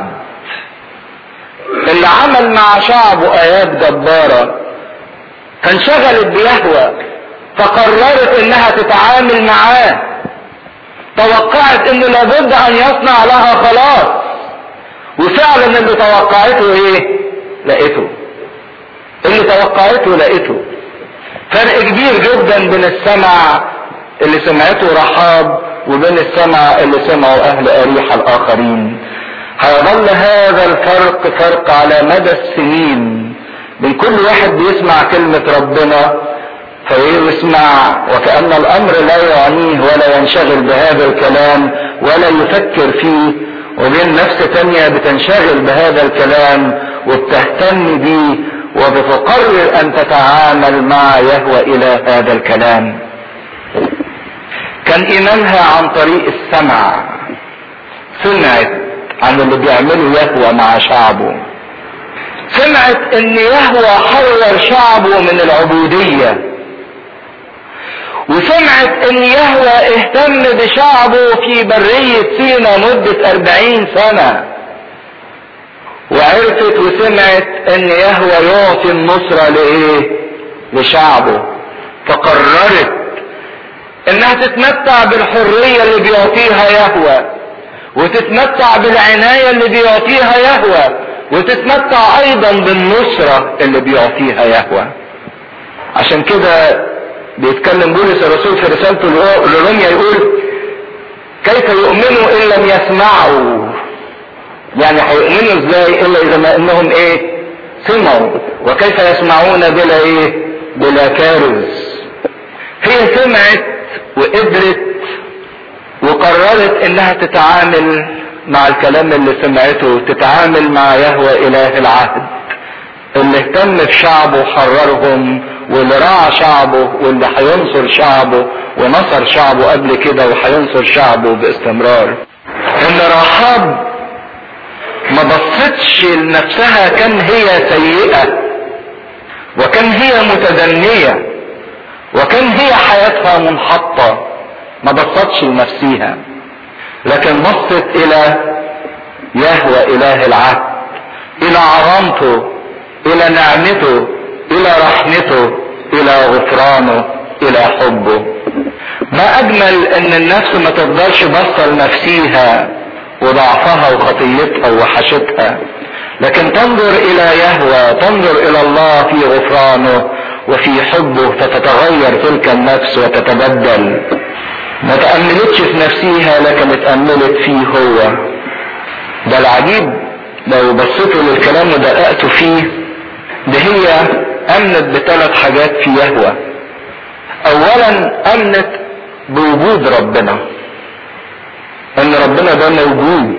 اللي عمل مع شعبه ايات جباره فانشغلت بيهوى فقررت انها تتعامل معاه توقعت انه لابد ان يصنع لها خلاص وفعلا اللي توقعته ايه لقيته اللي توقعته لقيته فرق كبير جدا بين السمع اللي سمعته رحاب وبين السمع اللي سمعه اهل اريحة الاخرين هيظل هذا الفرق فرق على مدى السنين من كل واحد بيسمع كلمة ربنا فيسمع وكأن الأمر لا يعنيه ولا ينشغل بهذا الكلام ولا يفكر فيه وبين نفس تانية بتنشغل بهذا الكلام وبتهتم بيه وبتقرر أن تتعامل مع يهوى إلى هذا الكلام كان إيمانها عن طريق السمع سمعت عن اللي بيعمله يهوى مع شعبه سمعت ان يهوى حرر شعبه من العبودية وسمعت ان يهوى اهتم بشعبه في برية سينا مدة اربعين سنة وعرفت وسمعت ان يهوى يعطي النصرة لايه لشعبه فقررت انها تتمتع بالحرية اللي بيعطيها يهوى وتتمتع بالعناية اللي بيعطيها يهوى وتتمتع ايضا بالنصرة اللي بيعطيها يهوه عشان كده بيتكلم بولس الرسول في رسالته لروميا يقول كيف يؤمنوا ان لم يسمعوا يعني هيؤمنوا ازاي الا اذا ما انهم ايه سمعوا وكيف يسمعون بلا ايه بلا كارث هي سمعت وقدرت وقررت انها تتعامل مع الكلام اللي سمعته تتعامل مع يهوى اله العهد اللي اهتم بشعبه وحررهم واللي راعى شعبه واللي هينصر شعبه ونصر شعبه قبل كده وهينصر شعبه باستمرار ان رحاب ما بصتش لنفسها كم هي سيئة وكم هي متدنية وكم هي حياتها منحطة ما بصتش لنفسها لكن بصت الى يهوى اله العهد الى عظمته الى نعمته الى رحمته الى غفرانه الى حبه ما اجمل ان النفس ما تفضلش بصه لنفسيها وضعفها وخطيتها ووحشتها لكن تنظر الى يهوى تنظر الى الله في غفرانه وفي حبه فتتغير تلك النفس وتتبدل ما تأملتش في نفسيها لكن اتأملت فيه هو ده العجيب لو بصيتوا للكلام ودققتوا فيه ده هي امنت بثلاث حاجات في يهوى اولا امنت بوجود ربنا ان ربنا ده موجود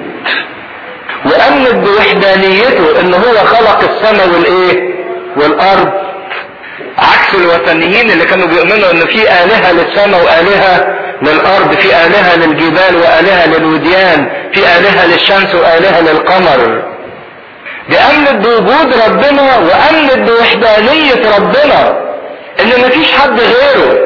وامنت بوحدانيته ان هو خلق السماء والايه والارض عكس الوثنيين اللي كانوا بيؤمنوا ان في الهه للسماء والهه للارض في الهه للجبال والهه للوديان في الهه للشمس والهه للقمر دي امنت بوجود ربنا وامنت بوحدانيه ربنا ان مفيش حد غيره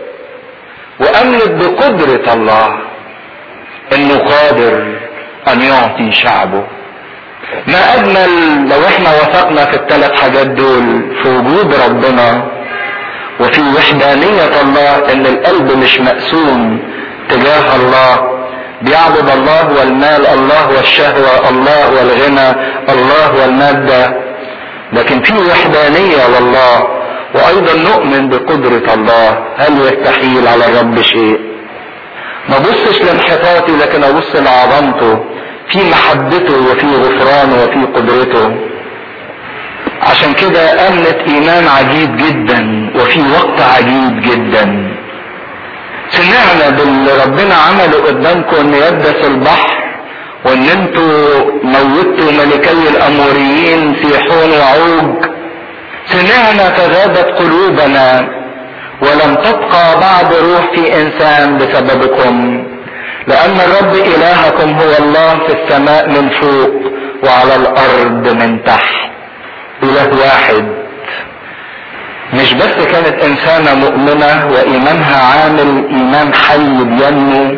وامنت بقدره الله انه قادر ان يعطي شعبه ما اجمل لو احنا وثقنا في الثلاث حاجات دول في وجود ربنا وفي وحدانية الله ان القلب مش مقسوم تجاه الله بيعبد الله والمال الله والشهوة الله والغنى الله والمادة لكن في وحدانية لله وايضا نؤمن بقدرة الله هل يستحيل على الرب شيء ما بصش لانحطاطي لكن ابص لعظمته في محبته وفي غفرانه وفي قدرته عشان كده امنت ايمان عجيب جدا وفي وقت عجيب جدا سمعنا باللي ربنا عمله قدامكم ان يبدس البحر وان انتوا موتوا ملكي الاموريين سيحون وعوج سمعنا فغابت قلوبنا ولم تبقى بعد روح في انسان بسببكم لان الرب الهكم هو الله في السماء من فوق وعلى الارض من تحت اله واحد مش بس كانت انسانة مؤمنة وايمانها عامل ايمان حي بينمو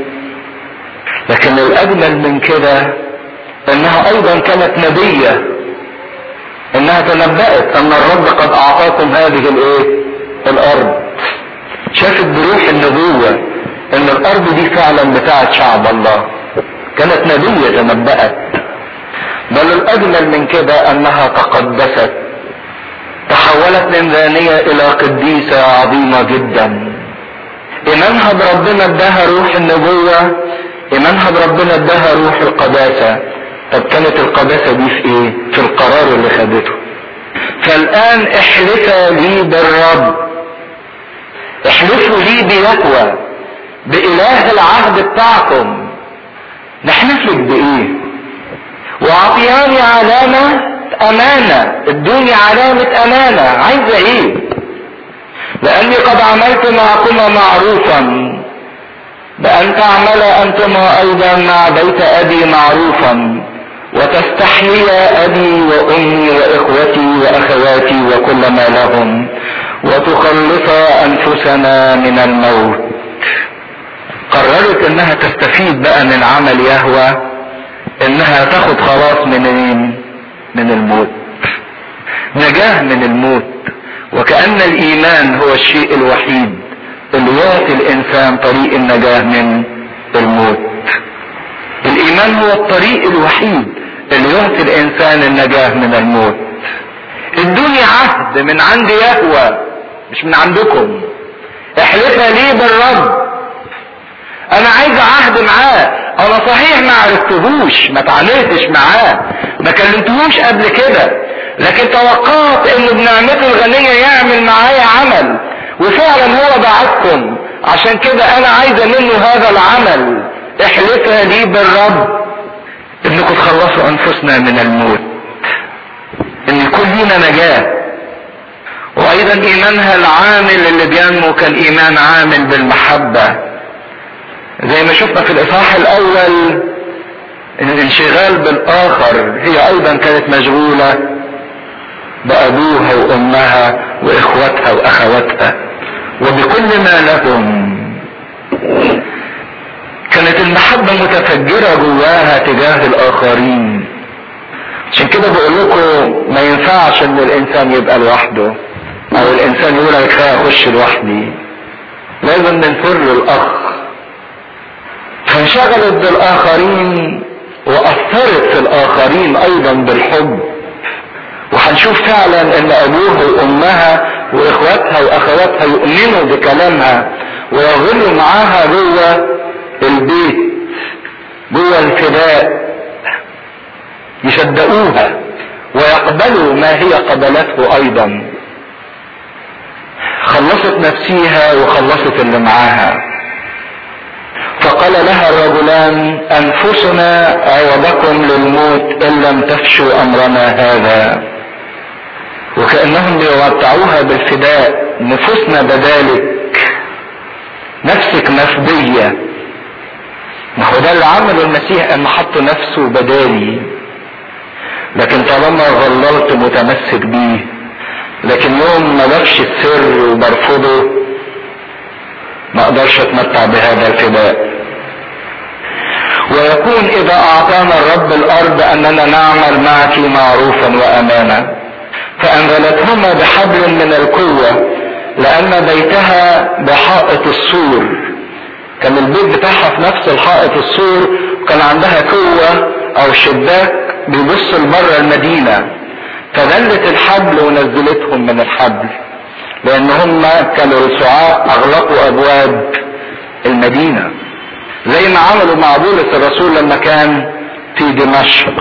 لكن الاجمل من كده انها ايضا كانت نبية انها تنبأت ان الرب قد اعطاكم هذه الايه الارض شافت بروح النبوة ان الارض دي فعلا بتاعت شعب الله كانت نبية تنبأت بل الاجمل من كده انها تقدست تحولت من ذانية الى قديسة عظيمة جدا ايمانها بربنا اداها روح النبوة ايمانها بربنا اداها روح القداسة طب كانت القداسة دي في ايه في القرار اللي خدته فالان احلفا لي بالرب احلفوا لي بيهوى بإله العهد بتاعكم نحلف لك بإيه؟ وأعطياني علامة أمانة ادوني علامة أمانة عايزة إيه؟ لأني قد عملت معكما معروفا بأن تعمل أنتما أيضا مع بيت أبي معروفا وتستحيي أبي وأمي وإخوتي وأخواتي وكل ما لهم وتخلص أنفسنا من الموت قررت انها تستفيد بقى من عمل يهوى انها تاخد خلاص من من الموت نجاة من الموت وكأن الايمان هو الشيء الوحيد اللي يعطي الانسان طريق النجاة من الموت الايمان هو الطريق الوحيد اللي يعطي الانسان النجاة من الموت ادوني عهد من عند يهوى مش من عندكم احلفها لي بالرب انا عايز عهد معاه انا صحيح ما عرفتهوش ما تعاملتش معاه ما كلمتهوش قبل كده لكن توقعت انه بنعمته الغنية يعمل معايا عمل وفعلا هو بعتكم عشان كده انا عايزة منه هذا العمل احلفها لي بالرب انكم تخلصوا انفسنا من الموت ان يكون لنا نجاة وايضا ايمانها العامل اللي بينمو كان ايمان عامل بالمحبة زي ما شفنا في الاصحاح الاول ان الانشغال بالاخر هي ايضا كانت مشغولة بابوها وامها واخواتها واخواتها وبكل ما لهم كانت المحبة متفجرة جواها تجاه الآخرين عشان كده بقول لكم ما ينفعش ان الانسان يبقى لوحده او الانسان يقول انا كفايه اخش لوحدي لازم ننفر الاخ فانشغلت بالاخرين واثرت في الاخرين ايضا بالحب وهنشوف فعلا ان ابوها وامها واخواتها واخواتها يؤمنوا بكلامها ويغلوا معاها جوه البيت جوه الفداء يصدقوها ويقبلوا ما هي قبلته ايضا خلصت نفسيها وخلصت اللي معاها فقال لها الرجلان انفسنا عوضكم للموت ان لم تفشوا امرنا هذا وكانهم بيمتعوها بالفداء نفوسنا بدالك نفسك مفديه ما هو ده اللي عمله المسيح ان حط نفسه بدالي لكن طالما ظللت متمسك بيه لكن يوم ما بكش السر وبرفضه ما اقدرش اتمتع بهذا الفداء ويكون اذا اعطانا الرب الارض اننا نعمل معك معروفا وامانا فانزلتهما بحبل من القوه لان بيتها بحائط السور كان البيت بتاعها في نفس الحائط السور وكان عندها قوه او شباك بيبص لبره المدينه فذلت الحبل ونزلتهم من الحبل لان هم كانوا رسعاء اغلقوا ابواب المدينه زي ما عملوا مع بولس الرسول لما كان في دمشق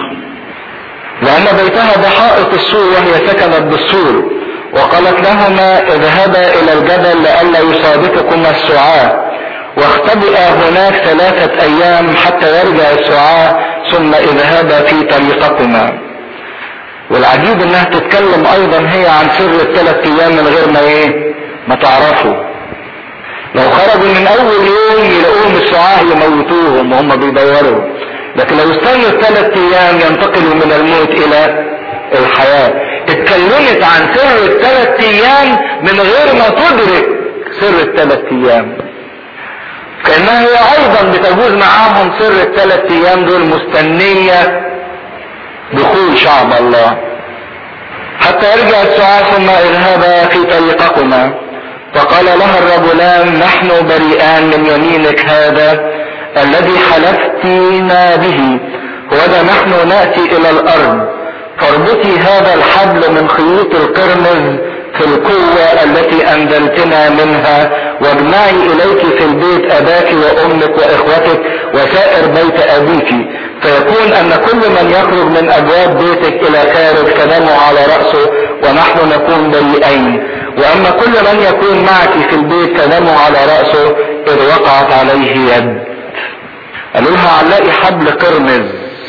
لان بيتها بحائط السور وهي سكنت بالسور وقالت لهما اذهبا الى الجبل لئلا يصادفكما السعاة واختبئا هناك ثلاثة ايام حتى يرجع السعاة ثم اذهبا في طريقكما والعجيب انها تتكلم ايضا هي عن سر الثلاث ايام من غير ما ايه ما تعرفوا لو خرجوا من اول يوم يلاقوهم السعاة يموتوهم وهم بيدوروا لكن لو استنوا الثلاث ايام ينتقلوا من الموت الى الحياة اتكلمت عن سر الثلاث ايام من غير ما تدرك سر الثلاث ايام كانها هي ايضا بتجوز معاهم سر الثلاث ايام دول مستنية دخول شعب الله حتى يرجع السعاة ثم اذهبا في طريقكما فقال لها الرجلان نحن بريئان من يمينك هذا الذي حلفتنا به وذا نحن ناتي الى الارض فاربطي هذا الحبل من خيوط القرمز في القوة التي أنزلتنا منها واجمعي إليك في البيت أباك وأمك وإخوتك وسائر بيت أبيك فيكون أن كل من يخرج من أبواب بيتك إلى خارج فدمه على رأسه ونحن نكون بريئين وأما كل من يكون معك في البيت فدمه على رأسه إذ وقعت عليه يد قالوا لها علقي حبل قرمز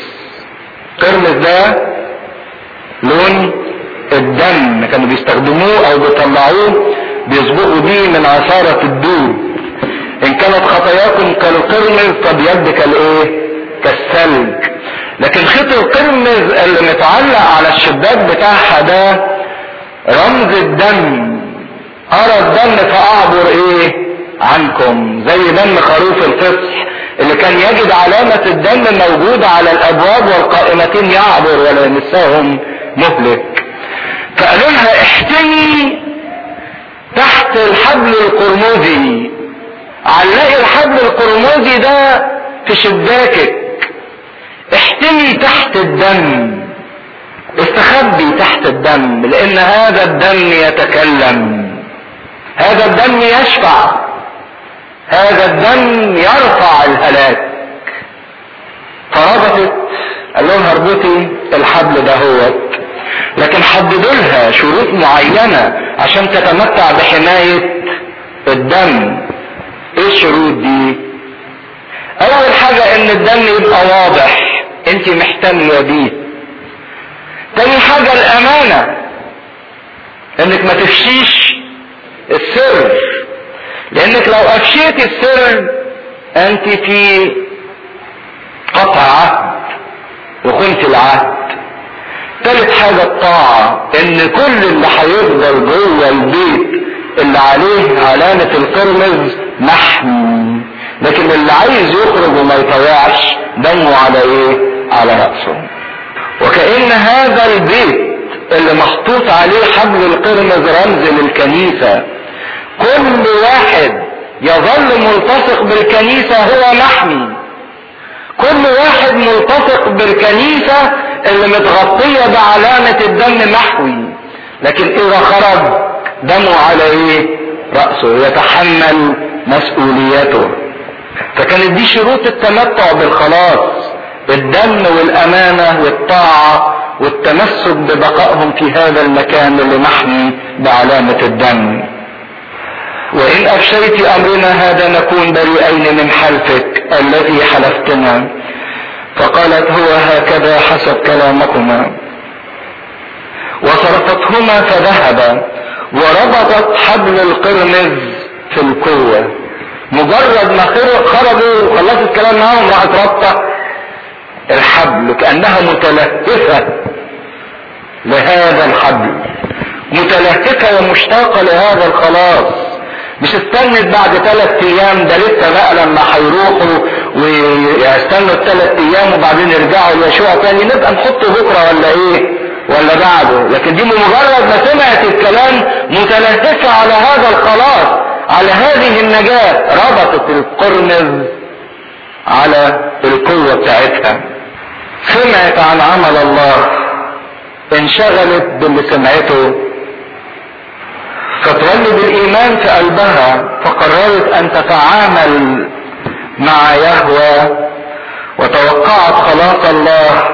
قرمز ده لون الدم كانوا بيستخدموه او بيطلعوه بيصبغوا بيه من عصارة الدود ان كانت خطاياكم كالقرمز فبيد كالايه كالثلج لكن خيط القرمز اللي متعلق على الشباك بتاعها ده رمز الدم ارى الدم فاعبر ايه عنكم زي دم خروف الفصح اللي كان يجد علامة الدم موجودة على الابواب والقائمتين يعبر ولا يمسهم مهلك فقالوا لها احتمي تحت الحبل القرمزي علقي الحبل القرمزي ده في شباكك احتمي احتمي تحت الدم استخبي تحت الدم لان هذا الدم يتكلم هذا الدم يشفع هذا الدم يرفع الهلاك فربطت قال لهم اربطي الحبل ده هو لكن حددوا لها شروط معينة عشان تتمتع بحماية الدم ايه الشروط دي اول حاجة ان الدم يبقى واضح انت محتمية بيه تاني حاجة الامانة انك ما تفشيش السر لانك لو افشيت السر انت في قطع عهد وخنت العهد تالت حاجة الطاعة ان كل اللي هيفضل جوه البيت اللي عليه علامة القرمز محمي لكن اللي عايز يخرج وما يطوعش دمه على ايه على رأسه وكأن هذا البيت اللي محطوط عليه حبل القرمز رمز للكنيسة كل واحد يظل ملتصق بالكنيسة هو محمي كل واحد ملتصق بالكنيسة اللي متغطية بعلامة الدم محوي لكن اذا خرج دمه على ايه رأسه يتحمل مسؤوليته فكانت دي شروط التمتع بالخلاص الدم والامانة والطاعة والتمسك ببقائهم في هذا المكان اللي محمي بعلامة الدم وإن أفشيت أمرنا هذا نكون بريئين من حلفك الذي حلفتنا فقالت هو هكذا حسب كلامكما وصرفتهما فذهبا وربطت حبل القرمز في القوة مجرد ما خرجوا وخلصت الكلام معاهم راحت رابطة الحبل كأنها متلهفة لهذا الحبل متلهفة ومشتاقة لهذا الخلاص مش استنت بعد ثلاث ايام ده لسه بقى لما هيروحوا ويستنوا الثلاث ايام وبعدين يرجعوا يشوع تاني نبقى نحطه بكره ولا ايه ولا بعده لكن دي بمجرد ما سمعت الكلام متلهفة على هذا الخلاص على هذه النجاة ربطت القرنز على القوة بتاعتها سمعت عن عمل الله انشغلت باللي سمعته فتولد الايمان في قلبها فقررت ان تتعامل مع يهوى وتوقعت خلاص الله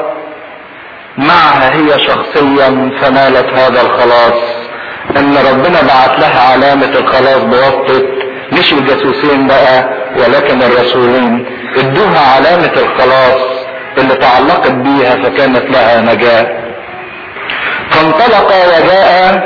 معها هي شخصيا فنالت هذا الخلاص ان ربنا بعت لها علامة الخلاص بواسطة مش الجاسوسين بقى ولكن الرسولين ادوها علامة الخلاص اللي تعلقت بيها فكانت لها نجاة فانطلق وجاء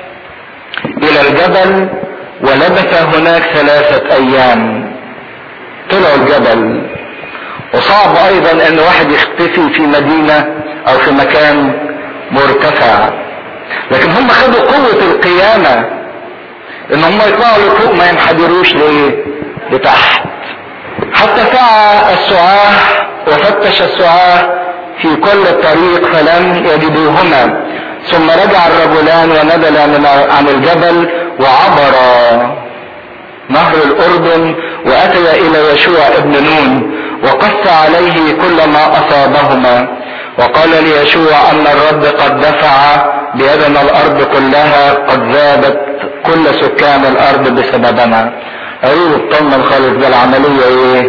الى الجبل ولبث هناك ثلاثة ايام طلعوا الجبل وصعب ايضا ان واحد يختفي في مدينة او في مكان مرتفع لكن هم خدوا قوة القيامة ان هم يطلعوا لفوق ما ينحدروش ليه لتحت حتى سعى السعاة وفتش السعاة في كل الطريق فلم يجدوهما ثم رجع الرجلان ونزلا من عن الجبل وعبرا نهر الاردن واتيا الى يشوع ابن نون وقص عليه كل ما اصابهما وقال ليشوع ان الرب قد دفع بيدنا الارض كلها قد ذابت كل سكان الارض بسببنا قالوا اطمن خالص ده العمليه ايه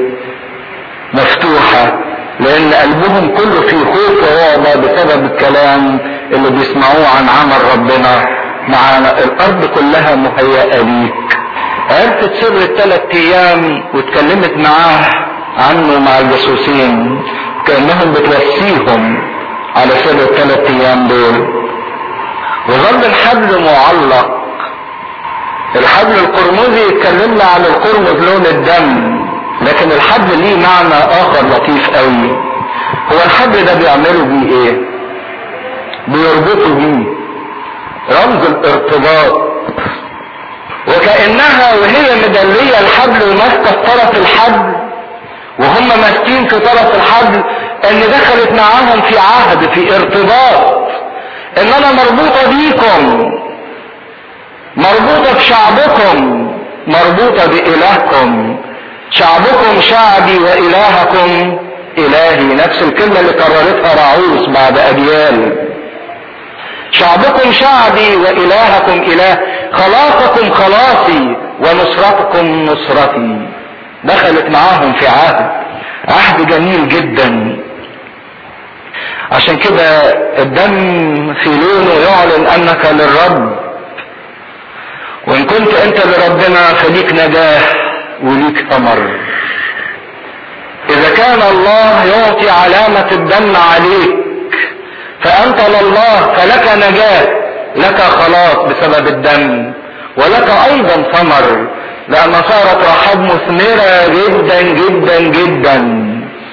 مفتوحه لان قلبهم كله في خوف ورعب بسبب الكلام اللي بيسمعوه عن عمل ربنا مع الارض كلها مهيئه ليك عرفت سر الثلاث ايام واتكلمت معاه عنه مع الجاسوسين كانهم بتوسيهم على سر الثلاث ايام دول وظل الحبل معلق الحبل القرمزي اتكلمنا عن القرمز لون الدم لكن الحبل ليه معنى اخر لطيف قوي هو الحبل ده بيعملوا بيه ايه بيربطوا بيه رمز الارتباط وكانها وهي مدليه الحبل وماسكه في طرف الحبل وهم ماسكين في طرف الحبل ان دخلت معاهم في عهد في ارتباط ان انا مربوطه بيكم مربوطه بشعبكم مربوطه بالهكم شعبكم شعبي والهكم الهي نفس الكلمة اللي كررتها راعوس بعد اجيال شعبكم شعبي والهكم اله خلاصكم خلاصي ونصرتكم نصرتي دخلت معاهم في عهد عهد جميل جدا عشان كده الدم في لونه يعلن انك للرب وان كنت انت لربنا فليك نجاه وليك ثمر اذا كان الله يعطي علامة الدم عليك فانت لله فلك نجاة لك خلاص بسبب الدم ولك ايضا ثمر لان صارت رحاب مثمرة جدا جدا جدا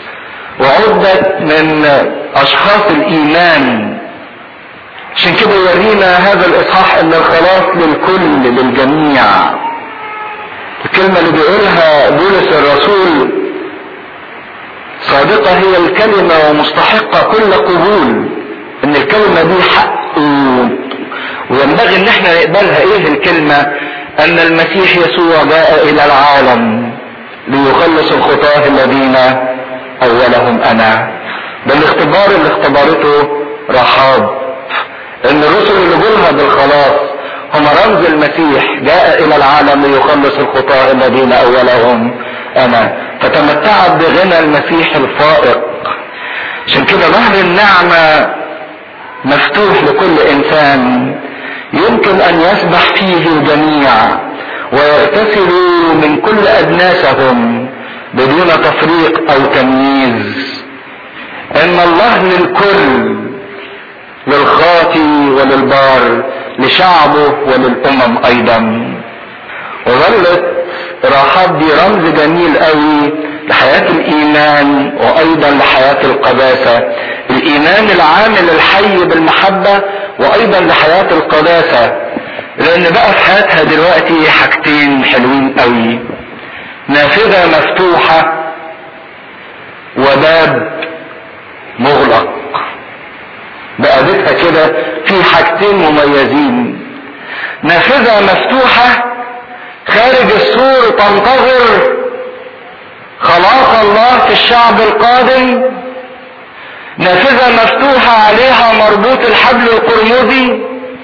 وعدت من اشخاص الايمان عشان كده يورينا هذا الاصحاح ان الخلاص للكل للجميع الكلمة اللي بيقولها بولس الرسول صادقة هي الكلمة ومستحقة كل قبول ان الكلمة دي حق وينبغي ان احنا نقبلها ايه الكلمة ان المسيح يسوع جاء الى العالم ليخلص الخطاة الذين اولهم انا ده الاختبار اللي اختبرته رحاب ان الرسل اللي جولها بالخلاص هم رمز المسيح جاء الى العالم ليخلص الخطاة الذين اولهم انا فتمتعت بغنى المسيح الفائق عشان كده نهر النعمة مفتوح لكل انسان يمكن ان يسبح فيه الجميع ويغتسلوا من كل ادناسهم بدون تفريق او تمييز ان الله للكل للخاطي وللبار لشعبه وللامم ايضا وظلت راحات دي رمز جميل قوي لحياة الايمان وايضا لحياة القداسة الايمان العامل الحي بالمحبة وايضا لحياة القداسة لان بقى في حياتها دلوقتي حاجتين حلوين قوي نافذة مفتوحة وباب مغلق بقى بيتها كده في حاجتين مميزين نافذة مفتوحة خارج السور تنتظر خلاص الله في الشعب القادم نافذة مفتوحة عليها مربوط الحبل القرمزي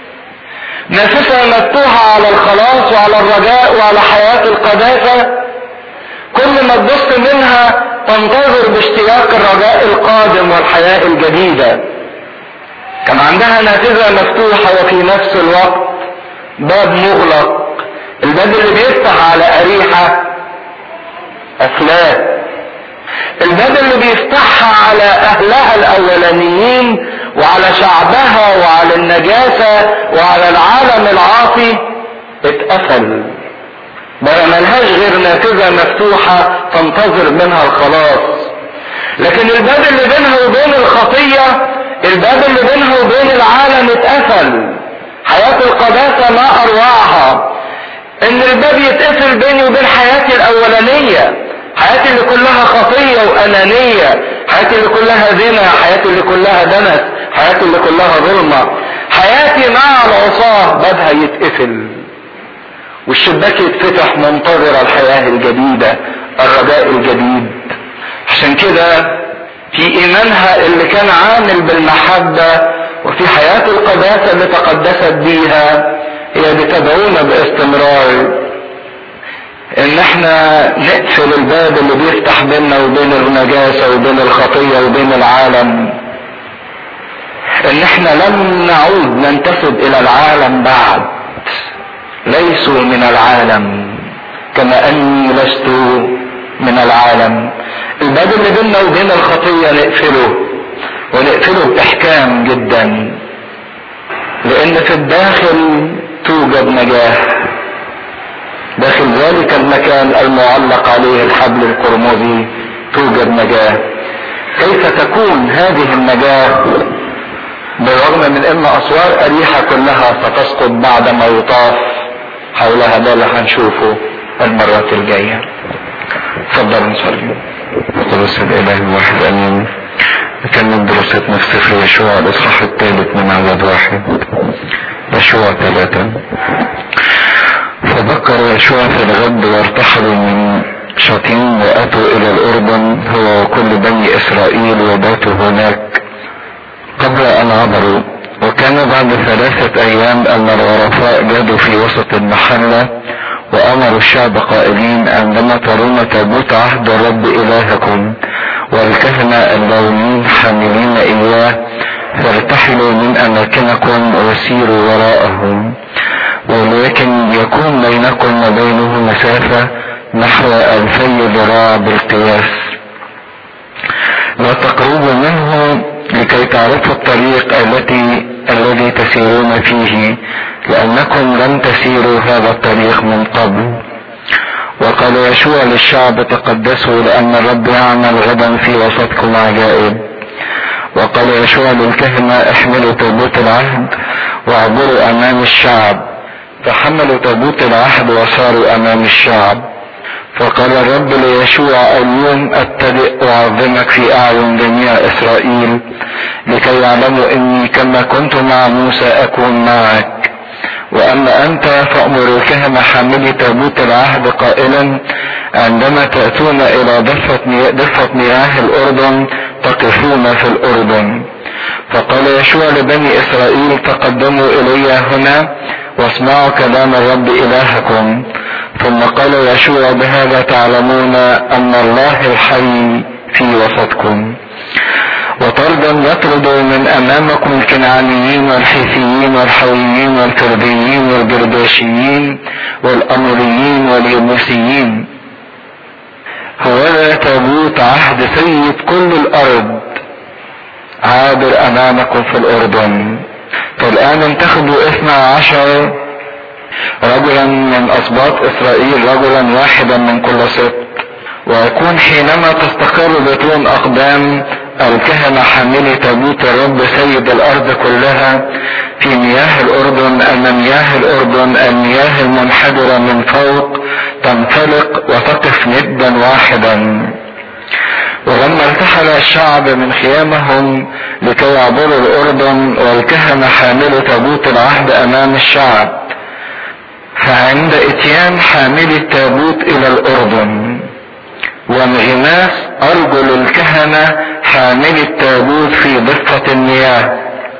نافذة مفتوحة على الخلاص وعلى الرجاء وعلى حياة القداسة كل ما تبص منها تنتظر باشتياق الرجاء القادم والحياة الجديدة كان عندها نافذة مفتوحة وفي نفس الوقت باب مغلق الباب اللي بيفتح على أريحة أفلاك الباب اللي بيفتحها على أهلها الأولانيين وعلى شعبها وعلى النجاسة وعلى العالم العاصي اتقفل بقى ملهاش غير نافذة مفتوحة تنتظر منها الخلاص لكن الباب اللي بينها وبين الخطية الباب اللي بينها وبين العالم اتقفل حياة القداسة ما أروعها ان الباب يتقفل بيني وبين حياتي الاولانية حياتي اللي كلها خطية وانانية حياتي اللي كلها زنا حياتي اللي كلها دنس حياتي اللي كلها ظلمة حياتي مع العصاة بابها يتقفل والشباك يتفتح منتظر الحياة الجديدة الرجاء الجديد عشان كده في ايمانها اللي كان عامل بالمحبة وفي حياة القداسة اللي تقدست بيها هي بتدعونا باستمرار ان احنا نقفل الباب اللي بيفتح بيننا وبين النجاسة وبين الخطية وبين العالم ان احنا لم نعود ننتسب الى العالم بعد ليسوا من العالم كما اني لست من العالم الباب اللي بيننا وبين الخطية نقفله ونقفله باحكام جدا لان في الداخل توجد نجاة داخل ذلك المكان المعلق عليه الحبل القرمزي توجد نجاة كيف تكون هذه النجاة بالرغم من ان اسوار اريحة كلها ستسقط بعد ما يطاف حولها ده اللي هنشوفه المرات الجاية اتفضل نصلي قدس الاله الواحد امين نكمل دراستنا في سفر يشوع الاصحاح الثالث من عدد واحد يشوع ثلاثة فذكر يشوع في الغد وارتحلوا من شاطين واتوا الى الاردن هو وكل بني اسرائيل وباتوا هناك قبل ان عبروا وكان بعد ثلاثة ايام ان الغرفاء جادوا في وسط المحلة وامروا الشعب قائلين عندما ترون تابوت عهد الرب الهكم والكهنة اللونين حاملين اياه فارتحلوا من اماكنكم وسيروا وراءهم ولكن يكون بينكم وبينه مسافة نحو ألفي ذراع بالقياس لا تقربوا منه لكي تعرفوا الطريق التي الذي تسيرون فيه لأنكم لم تسيروا هذا الطريق من قبل وقال يشوع للشعب تقدسوا لأن الرب يعمل غدا في وسطكم عجائب وقال يشوع للكهنة احملوا تابوت العهد واعبروا أمام الشعب فحملوا تابوت العهد وصاروا أمام الشعب فقال الرب ليشوع اليوم ابتدئ اعظمك في اعين جميع اسرائيل لكي يعلموا اني كما كنت مع موسى اكون معك واما انت فامر الكهنه حاملي تابوت العهد قائلا عندما تاتون الى ضفه مياه, ضفة مياه الاردن تقفون في الاردن فقال يشوع لبني اسرائيل تقدموا الي هنا واسمعوا كلام الرب الهكم ثم قال يشوع بهذا تعلمون ان الله الحي في وسطكم وطردا يطرد من امامكم الكنعانيين والحيثيين والحويين والكرديين والجرداشيين والامريين واليبوسيين هو تابوت عهد سيد كل الارض عابر امامكم في الاردن فالان انتخبوا اثنى عشر رجلا من اسباط اسرائيل رجلا واحدا من كل سبط ويكون حينما تستقر بطون اقدام الكهنة حاملي تابوت الرب سيد الارض كلها في مياه الاردن ان مياه الاردن المياه المنحدرة من فوق تنطلق وتقف ندا واحدا ولما ارتحل الشعب من خيامهم لكي يعبروا الاردن والكهنة حاملوا تابوت العهد امام الشعب فعند اتيان حامل التابوت الى الاردن وانغماس ارجل الكهنة حامل التابوت في ضفة المياه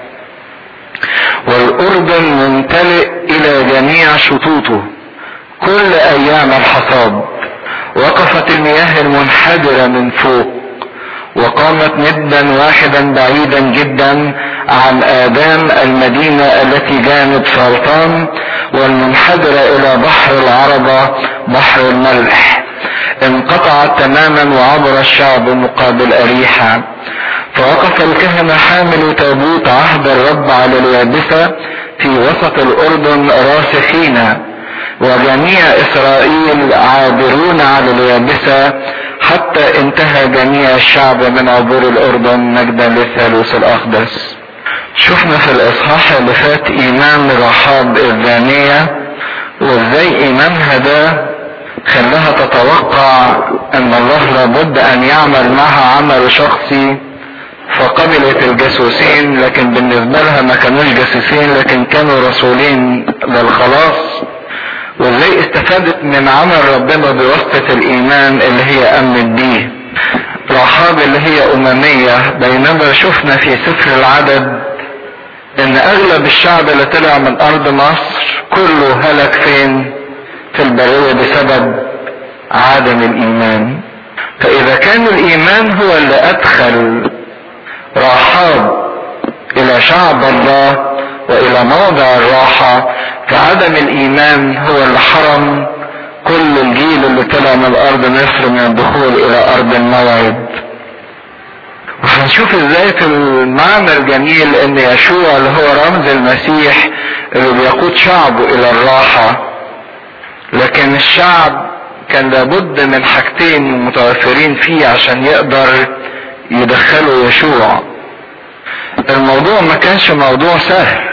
والاردن ممتلئ الى جميع شطوطه كل ايام الحصاد وقفت المياه المنحدرة من فوق وقامت ندا واحدا بعيدا جدا عن آدام المدينة التي جانب سلطان والمنحدرة إلى بحر العربة بحر الملح انقطعت تماما وعبر الشعب مقابل أريحة فوقف الكهنة حامل تابوت عهد الرب على اليابسة في وسط الأردن راسخين وجميع إسرائيل عابرون على اليابسة حتى انتهى جميع الشعب من عبور الأردن مجدا للثالوث الأقدس شفنا في الاصحاح اللي فات ايمان رحاب الزانية وازاي ايمانها ده خلاها تتوقع ان الله لابد ان يعمل معها عمل شخصي فقبلت الجاسوسين لكن بالنسبة لها ما كانوش جاسوسين لكن كانوا رسولين للخلاص وازاي استفادت من عمل ربنا بواسطة الايمان اللي هي امنت بيه رحاب اللي هي اممية بينما شفنا في سفر العدد ان اغلب الشعب اللي طلع من ارض مصر كله هلك فين في البرية بسبب عدم الايمان فاذا كان الايمان هو اللي ادخل رحاب الى شعب الله والى موضع الراحة فعدم الايمان هو اللي حرم كل الجيل اللي طلع من ارض مصر من الدخول الى ارض الموعد وهنشوف ازاي في المعنى الجميل ان يشوع اللي هو رمز المسيح اللي بيقود شعبه الى الراحة لكن الشعب كان لابد من حاجتين متوفرين فيه عشان يقدر يدخلوا يشوع الموضوع ما كانش موضوع سهل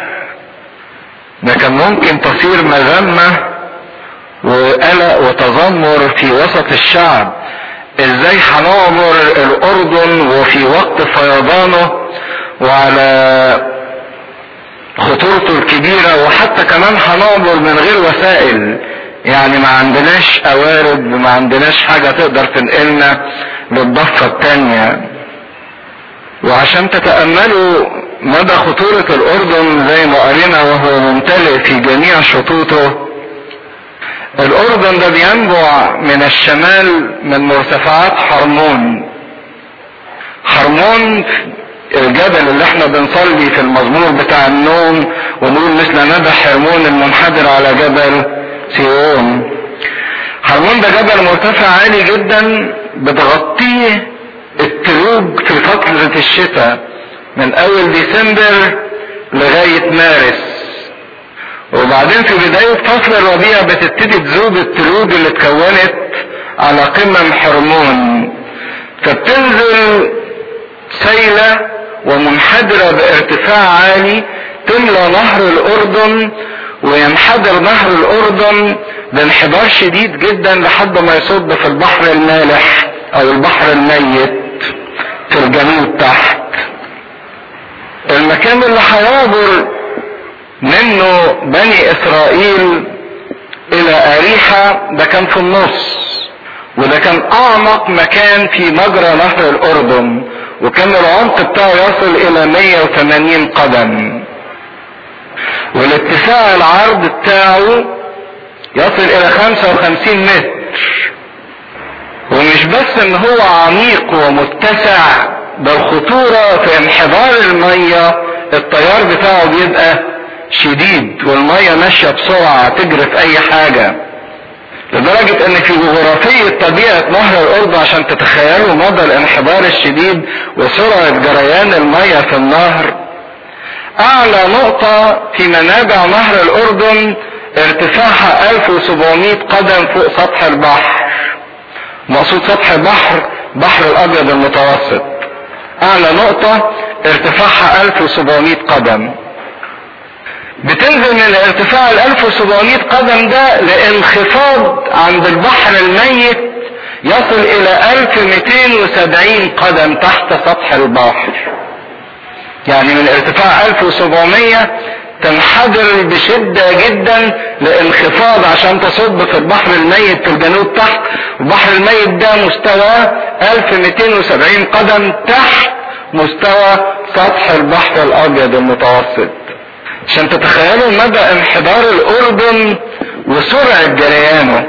ده كان ممكن تصير مذمة وقلق وتذمر في وسط الشعب ازاي هنعبر الاردن وفي وقت فيضانه وعلى خطورته الكبيرة وحتى كمان هنعبر من غير وسائل يعني ما عندناش قوارب وما عندناش حاجة تقدر تنقلنا للضفة التانية وعشان تتأملوا مدى خطورة الأردن زي ما قرينا وهو ممتلئ في جميع شطوطه الأردن ده بينبع من الشمال من مرتفعات حرمون حرمون الجبل اللي احنا بنصلي في المزمور بتاع النوم ونقول مثل ندى حرمون المنحدر على جبل سيون حرمون ده جبل مرتفع عالي جدا بتغطيه التلوج في فترة الشتاء من اول ديسمبر لغاية مارس وبعدين في بداية فصل الربيع بتبتدي تذوب التلوج اللي اتكونت على قمم حرمون فبتنزل سيلة ومنحدرة بارتفاع عالي تملى نهر الاردن وينحدر نهر الاردن بانحدار شديد جدا لحد ما يصب في البحر المالح او البحر الميت في الجنوب تحت المكان اللي هيعبر منه بني اسرائيل الى اريحة ده كان في النص وده كان اعمق مكان في مجرى نهر الاردن وكان العمق بتاعه يصل الى 180 قدم والاتساع العرض بتاعه يصل الى 55 متر ومش بس ان هو عميق ومتسع ده الخطورة في انحدار المية التيار بتاعه بيبقى شديد والمية ماشية بسرعة تجري في اي حاجة لدرجة ان في جغرافية طبيعة نهر الاردن عشان تتخيلوا مدى الانحدار الشديد وسرعة جريان المية في النهر اعلى نقطة في منابع نهر الاردن ارتفاعها 1700 قدم فوق سطح البحر مقصود سطح البحر بحر الابيض المتوسط اعلى نقطة ارتفاعها 1700 قدم بتنزل من ارتفاع ال 1700 قدم ده لانخفاض عند البحر الميت يصل الى 1270 قدم تحت سطح البحر يعني من ارتفاع 1700 تنحدر بشدة جدا لانخفاض عشان تصب في البحر الميت في الجنوب تحت البحر الميت ده مستوى 1270 قدم تحت مستوى سطح البحر الابيض المتوسط عشان تتخيلوا مدى انحدار الاردن وسرعة جريانه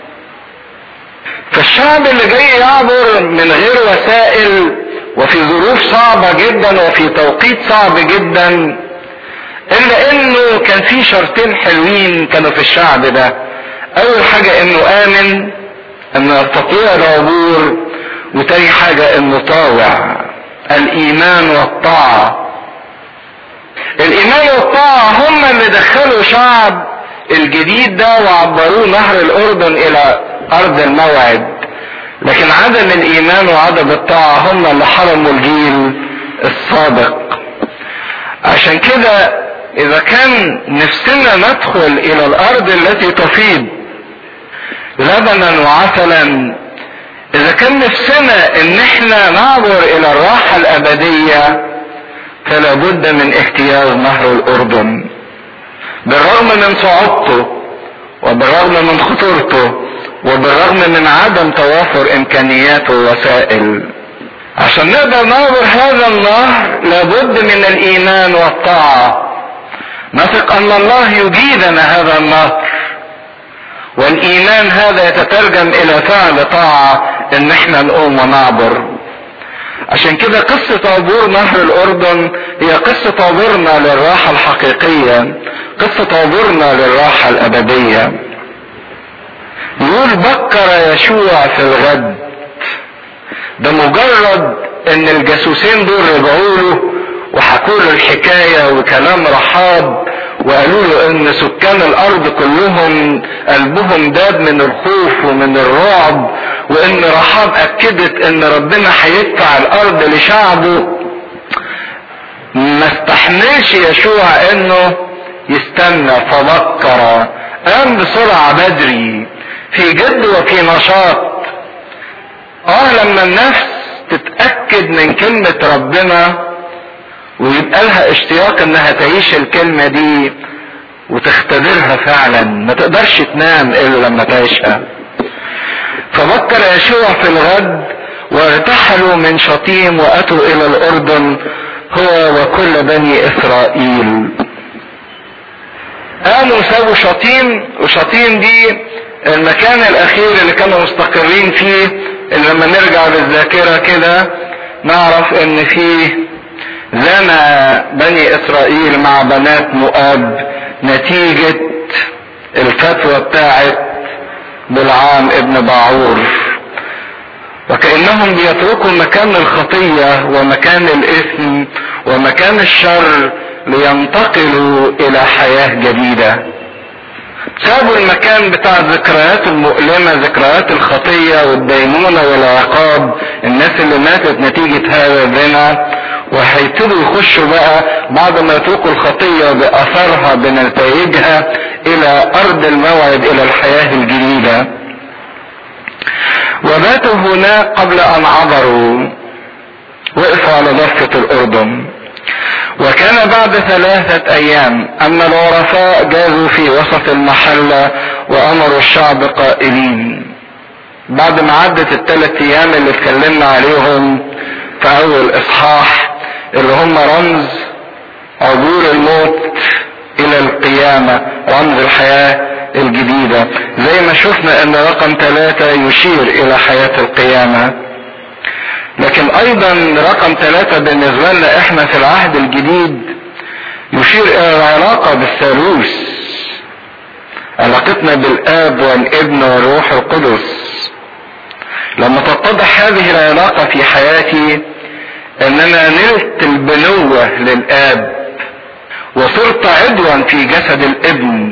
فالشعب اللي جاي يعبر من غير وسائل وفي ظروف صعبة جدا وفي توقيت صعب جدا الا انه كان في شرطين حلوين كانوا في الشعب ده اول حاجة انه امن انه يستطيع العبور وتاني حاجة انه طاوع الايمان والطاعة الايمان والطاعة هم اللي دخلوا شعب الجديد ده وعبروه نهر الاردن الى ارض الموعد لكن عدم الايمان وعدم الطاعة هم اللي حرموا الجيل السابق عشان كده اذا كان نفسنا ندخل الى الارض التي تفيض لبنا وعسلا اذا كان نفسنا ان احنا نعبر الى الراحة الابدية فلا بد من اجتياز نهر الاردن بالرغم من صعوبته وبالرغم من خطورته وبالرغم من عدم توافر امكانيات ووسائل عشان نقدر نعبر هذا النهر لابد من الايمان والطاعة نثق ان الله يجيدنا هذا النهر والايمان هذا يتترجم الى فعل طاعة ان احنا نقوم ونعبر عشان كده قصة عبور نهر الاردن هي قصة عبورنا للراحة الحقيقية قصة عبورنا للراحة الابدية يقول بكر يشوع في الغد ده مجرد ان الجاسوسين دول رجعوا له وحكوا له الحكاية وكلام رحاب وقالوا له ان سكان الارض كلهم قلبهم داب من الخوف ومن الرعب وان رحاب اكدت ان ربنا هيدفع الارض لشعبه ما استحملش يشوع انه يستنى فبكر قام بسرعة بدري في جد وفي نشاط اه لما النفس تتأكد من كلمة ربنا ويبقى لها اشتياق انها تعيش الكلمة دي وتختبرها فعلا ما تقدرش تنام الا لما تعيشها ففكر يشوع في الغد وارتحلوا من شطيم واتوا الى الاردن هو وكل بني اسرائيل قاموا سووا شطيم وشطيم دي المكان الاخير اللي كانوا مستقرين فيه اللي لما نرجع بالذاكرة كده نعرف ان فيه زنى بني اسرائيل مع بنات مؤاب نتيجة الفتوى بتاعت بلعام ابن باعور وكأنهم بيتركوا مكان الخطية ومكان الإثم ومكان الشر لينتقلوا إلى حياة جديدة سابوا المكان بتاع الذكريات المؤلمة ذكريات الخطية والدينونة والعقاب الناس اللي ماتت نتيجة هذا الزنا وهيبتدوا يخشوا بقى بعد ما يتركوا الخطية بأثرها بنتائجها إلى أرض الموعد إلى الحياة الجديدة وباتوا هناك قبل أن عبروا وقفوا على ضفة الأردن وكان بعد ثلاثة أيام أن العرفاء جازوا في وسط المحلة وأمروا الشعب قائلين بعد ما عدت الثلاث أيام اللي اتكلمنا عليهم في أول إصحاح اللي هم رمز عبور الموت إلى القيامة رمز الحياة الجديدة زي ما شفنا ان رقم ثلاثة يشير الى حياة القيامة لكن ايضا رقم ثلاثة بالنسبة لنا احنا في العهد الجديد يشير الى العلاقة بالثالوث علاقتنا بالاب والابن والروح القدس لما تتضح هذه العلاقة في حياتي اننا نلت البنوة للاب وصرت عضوا في جسد الابن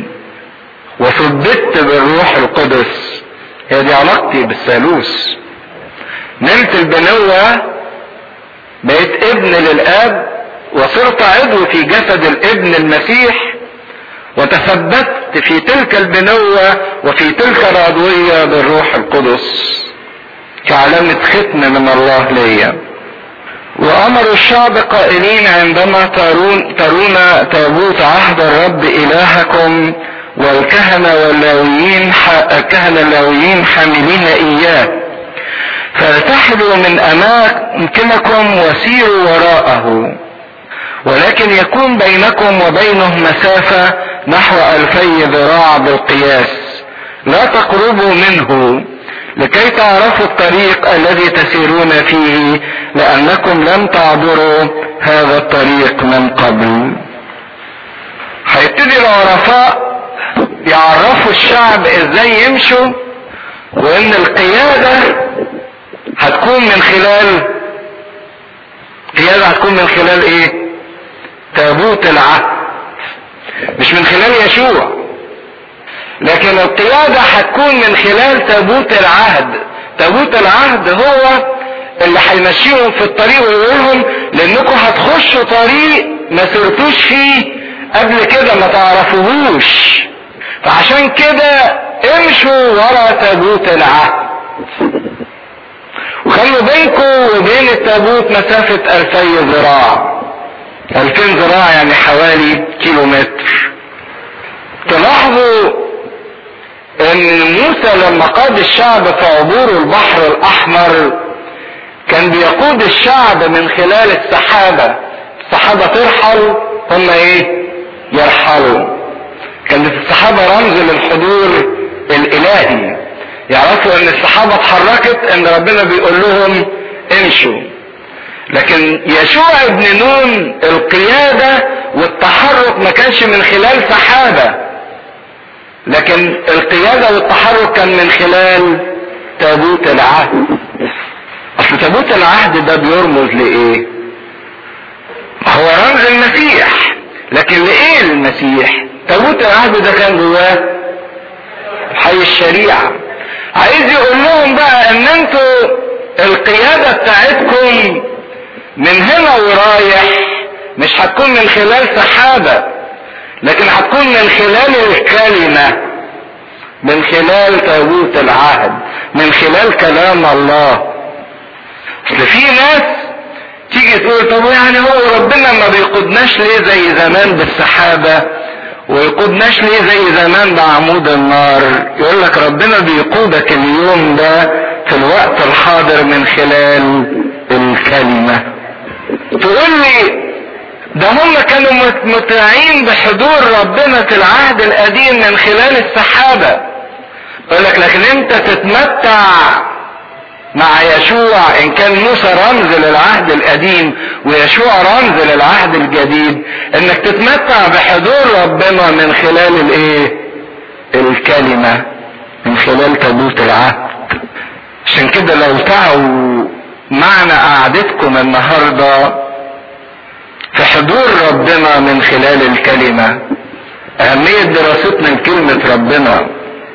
وثبت بالروح القدس هي دي علاقتي بالثالوث نلت البنوة بقيت ابن للاب وصرت عضو في جسد الابن المسيح وتثبت في تلك البنوة وفي تلك العضوية بالروح القدس كعلامة ختم من الله ليا وامروا الشعب قائلين عندما ترون, ترون تابوت عهد الرب الهكم والكهنة واللاويين الكهنة اللاويين حاملين اياه فارتحلوا من اماكنكم وسيروا وراءه ولكن يكون بينكم وبينه مسافة نحو الفي ذراع بالقياس لا تقربوا منه لكي تعرفوا الطريق الذي تسيرون فيه لانكم لم تعبروا هذا الطريق من قبل هيبتدي العرفاء يعرفوا الشعب ازاي يمشوا وان القيادة هتكون من خلال قيادة هتكون من خلال ايه تابوت العهد مش من خلال يشوع لكن القيادة هتكون من خلال تابوت العهد تابوت العهد هو اللي هيمشيهم في الطريق ويقول لهم لانكم هتخشوا طريق ما سرتوش فيه قبل كده ما تعرفوهوش فعشان كده امشوا ورا تابوت العهد وخلوا بينكم وبين التابوت مسافة الفي ذراع الفين ذراع يعني حوالي كيلو متر تلاحظوا ان موسى لما قاد الشعب في عبور البحر الاحمر كان بيقود الشعب من خلال السحابة السحابة ترحل هم ايه يرحلوا كانت السحابة رمز للحضور الالهي يعرفوا ان السحابة اتحركت ان ربنا بيقول لهم امشوا لكن يشوع ابن نون القيادة والتحرك ما كانش من خلال سحابة لكن القيادة والتحرك كان من خلال تابوت العهد اصل تابوت العهد ده بيرمز لايه هو رمز المسيح لكن لايه المسيح تابوت العهد ده كان جواه حي الشريعة عايز يقول لهم بقى ان انتوا القيادة بتاعتكم من هنا ورايح مش هتكون من خلال سحابة لكن هتكون من خلال الكلمة من خلال تابوت العهد من خلال كلام الله اصل في ناس تيجي تقول طب يعني هو ربنا ما بيقودناش ليه زي زمان بالسحابة ويقودناش ليه زي زمان بعمود النار يقول لك ربنا بيقودك اليوم ده في الوقت الحاضر من خلال الكلمة تقول لي ده هم كانوا متمتعين بحضور ربنا في العهد القديم من خلال السحابة يقول لك لكن انت تتمتع مع يشوع ان كان موسى رمز للعهد القديم ويشوع رمز للعهد الجديد انك تتمتع بحضور ربنا من خلال الايه الكلمة من خلال تابوت العهد عشان كده لو تعوا معنى قعدتكم النهارده في حضور ربنا من خلال الكلمة أهمية دراستنا لكلمة ربنا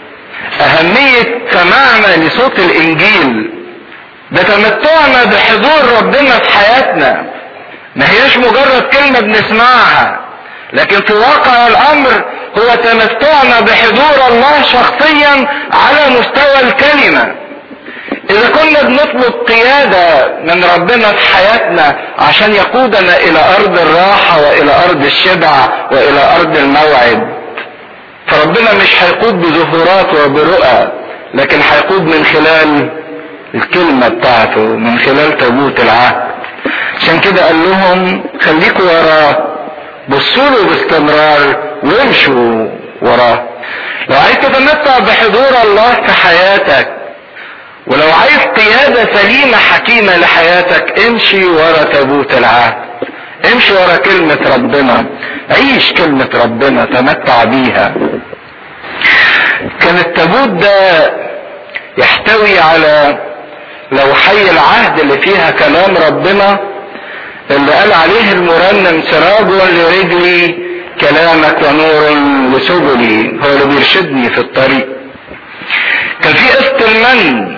أهمية سماعنا لصوت الإنجيل بتمتعنا بحضور ربنا في حياتنا ما هيش مجرد كلمة بنسمعها لكن في واقع الأمر هو تمتعنا بحضور الله شخصيا على مستوى الكلمة إذا كنا بنطلب قيادة من ربنا في حياتنا عشان يقودنا إلى أرض الراحة وإلى أرض الشبع وإلى أرض الموعد فربنا مش هيقود بظهورات وبرؤى لكن هيقود من خلال الكلمة بتاعته من خلال تابوت العهد عشان كده قال لهم خليكوا وراه بصوا له باستمرار وامشوا وراه لو عايز تتمتع بحضور الله في حياتك ولو عايز قيادة سليمة حكيمة لحياتك امشي ورا تابوت العهد امشي ورا كلمة ربنا عيش كلمة ربنا تمتع بيها كان التابوت ده يحتوي على لوحي العهد اللي فيها كلام ربنا اللي قال عليه المرنم سراج لرجلي كلامك ونور لسبلي هو اللي بيرشدني في الطريق كان في قسط المن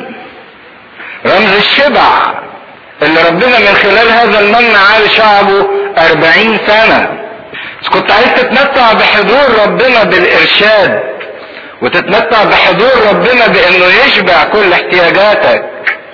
رمز الشبع اللي ربنا من خلال هذا المن عال شعبه أربعين سنة بس كنت عايز تتمتع بحضور ربنا بالإرشاد وتتمتع بحضور ربنا بأنه يشبع كل احتياجاتك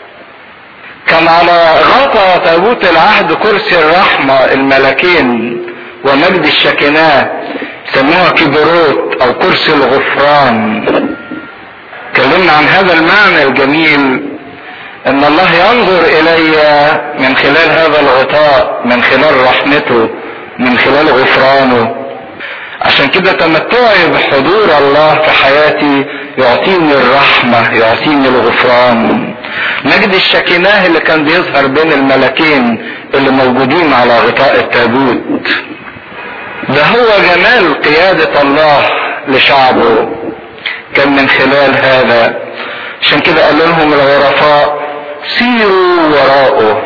كان على غطا تابوت العهد كرسي الرحمة الملكين ومجد الشكناه سموها كبروت او كرسي الغفران اتكلمنا عن هذا المعنى الجميل ان الله ينظر الي من خلال هذا الغطاء من خلال رحمته من خلال غفرانه عشان كده تمتعي بحضور الله في حياتي يعطيني الرحمة يعطيني الغفران مجد الشكناه اللي كان بيظهر بين الملكين اللي موجودين على غطاء التابوت ده هو جمال قيادة الله لشعبه كان من خلال هذا عشان كده قال لهم الغرفاء سيروا وراءه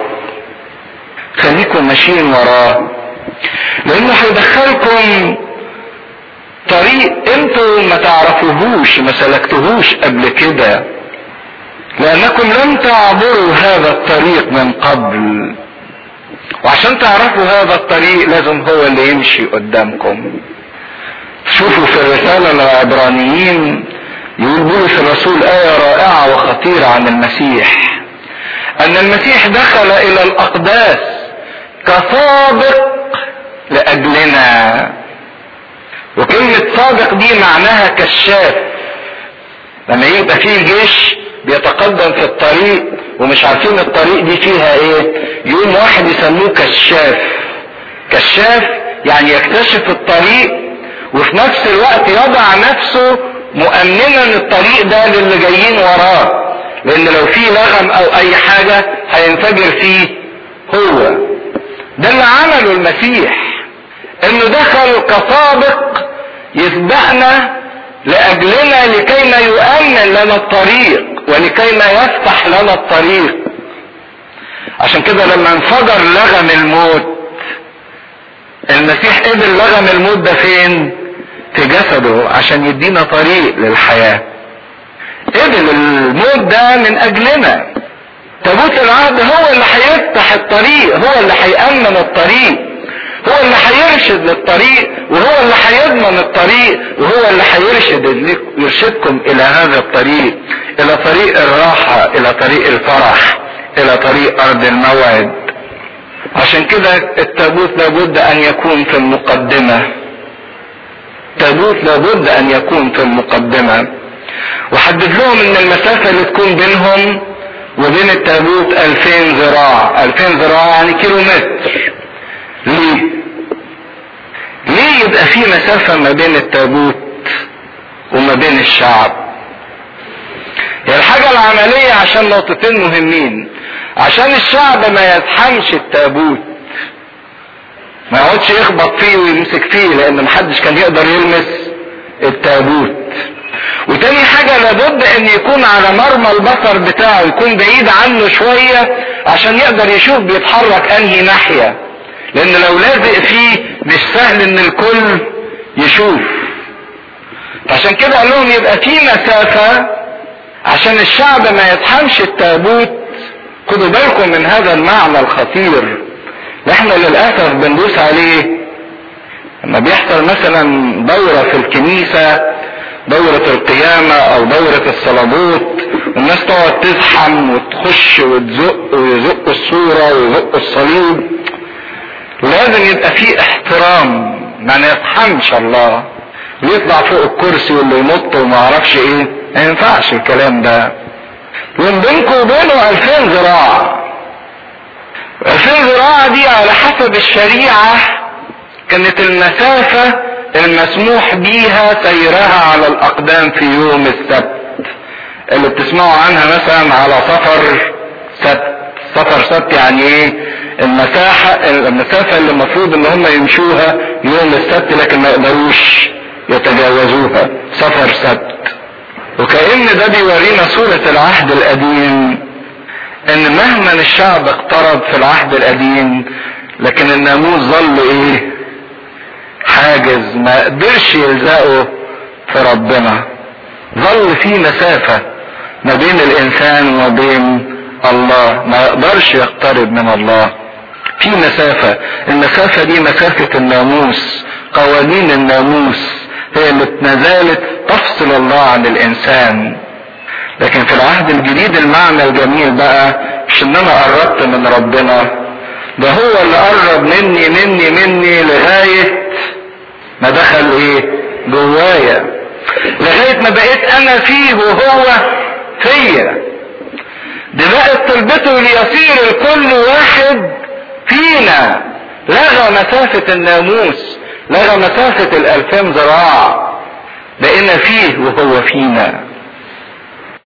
خليكم ماشيين وراه لانه هيدخلكم طريق انتوا ما تعرفوهوش ما سلكتوهوش قبل كده لانكم لم تعبروا هذا الطريق من قبل وعشان تعرفوا هذا الطريق لازم هو اللي يمشي قدامكم شوفوا في الرسالة للعبرانيين يقول بولس الرسول آية رائعة وخطيرة عن المسيح أن المسيح دخل إلى الأقداس كسابق لأجلنا وكلمة سابق دي معناها كشاف لما يبقى فيه جيش بيتقدم في الطريق ومش عارفين الطريق دي فيها ايه يوم واحد يسموه كشاف كشاف يعني يكتشف الطريق وفي نفس الوقت يضع نفسه مؤمنا الطريق ده للي جايين وراه لان لو في لغم او اي حاجة هينفجر فيه هو ده اللي عمله المسيح انه دخل كسابق يسبقنا لاجلنا لكي ما يؤمن لنا الطريق ولكي ما يفتح لنا الطريق عشان كده لما انفجر لغم الموت المسيح قبل لغم الموت ده فين في جسده عشان يدينا طريق للحياة قبل الموت ده من اجلنا تابوت العهد هو اللي هيفتح الطريق هو اللي هيأمن الطريق هو اللي هيرشد للطريق وهو اللي هيضمن الطريق وهو اللي هيرشد يرشدكم الى هذا الطريق الى طريق الراحة الى طريق الفرح الى طريق ارض الموعد عشان كده التابوت لابد ان يكون في المقدمة التابوت لابد ان يكون في المقدمة وحدد لهم ان المسافة اللي تكون بينهم وبين التابوت 2000 ذراع 2000 ذراع يعني كيلو متر ليه ليه يبقى في مسافة ما بين التابوت وما بين الشعب هي الحاجة العملية عشان نقطتين مهمين عشان الشعب ما يزحمش التابوت ما يقعدش يخبط فيه ويمسك فيه لان محدش كان يقدر يلمس التابوت وتاني حاجة لابد ان يكون على مرمى البصر بتاعه يكون بعيد عنه شوية عشان يقدر يشوف بيتحرك انهي ناحية لان لو لازق فيه مش سهل ان الكل يشوف عشان كده قال لهم يبقى في مسافة عشان الشعب ما يتحمش التابوت خدوا بالكم من هذا المعنى الخطير احنا للاسف بندوس عليه لما بيحصل مثلا دورة في الكنيسة دورة القيامة او دورة الصلابوت والناس تقعد تزحم وتخش وتزق ويزق الصورة ويزق الصليب لازم يبقى في احترام ما نفهمش الله ويطلع فوق الكرسي واللي ينط وما اعرفش ايه ما ينفعش الكلام ده ومن بينكم وبينه 2000 ذراع 2000 ذراع دي على حسب الشريعة كانت المسافة المسموح بيها سيرها على الأقدام في يوم السبت اللي بتسمعوا عنها مثلا على سفر سبت سفر سبت يعني ايه المساحة المسافة اللي المفروض ان هم يمشوها يوم السبت لكن ما يقدروش يتجاوزوها سفر سبت وكأن ده بيورينا صورة العهد القديم ان مهما الشعب اقترب في العهد القديم لكن الناموس ظل ايه حاجز ما قدرش يلزقه في ربنا ظل في مسافة ما بين الانسان وما بين الله ما يقدرش يقترب من الله في مسافة المسافة دي مسافة الناموس قوانين الناموس هي اللي ما زالت تفصل الله عن الانسان لكن في العهد الجديد المعنى الجميل بقى مش ان انا قربت من ربنا ده هو اللي قرب مني مني مني لغاية ما دخل ايه جوايا لغاية ما بقيت انا فيه وهو فيا دي بقت طلبته ليصير الكل واحد فينا لغى مسافة الناموس لغى مسافة الالفين ذراع بقينا فيه وهو فينا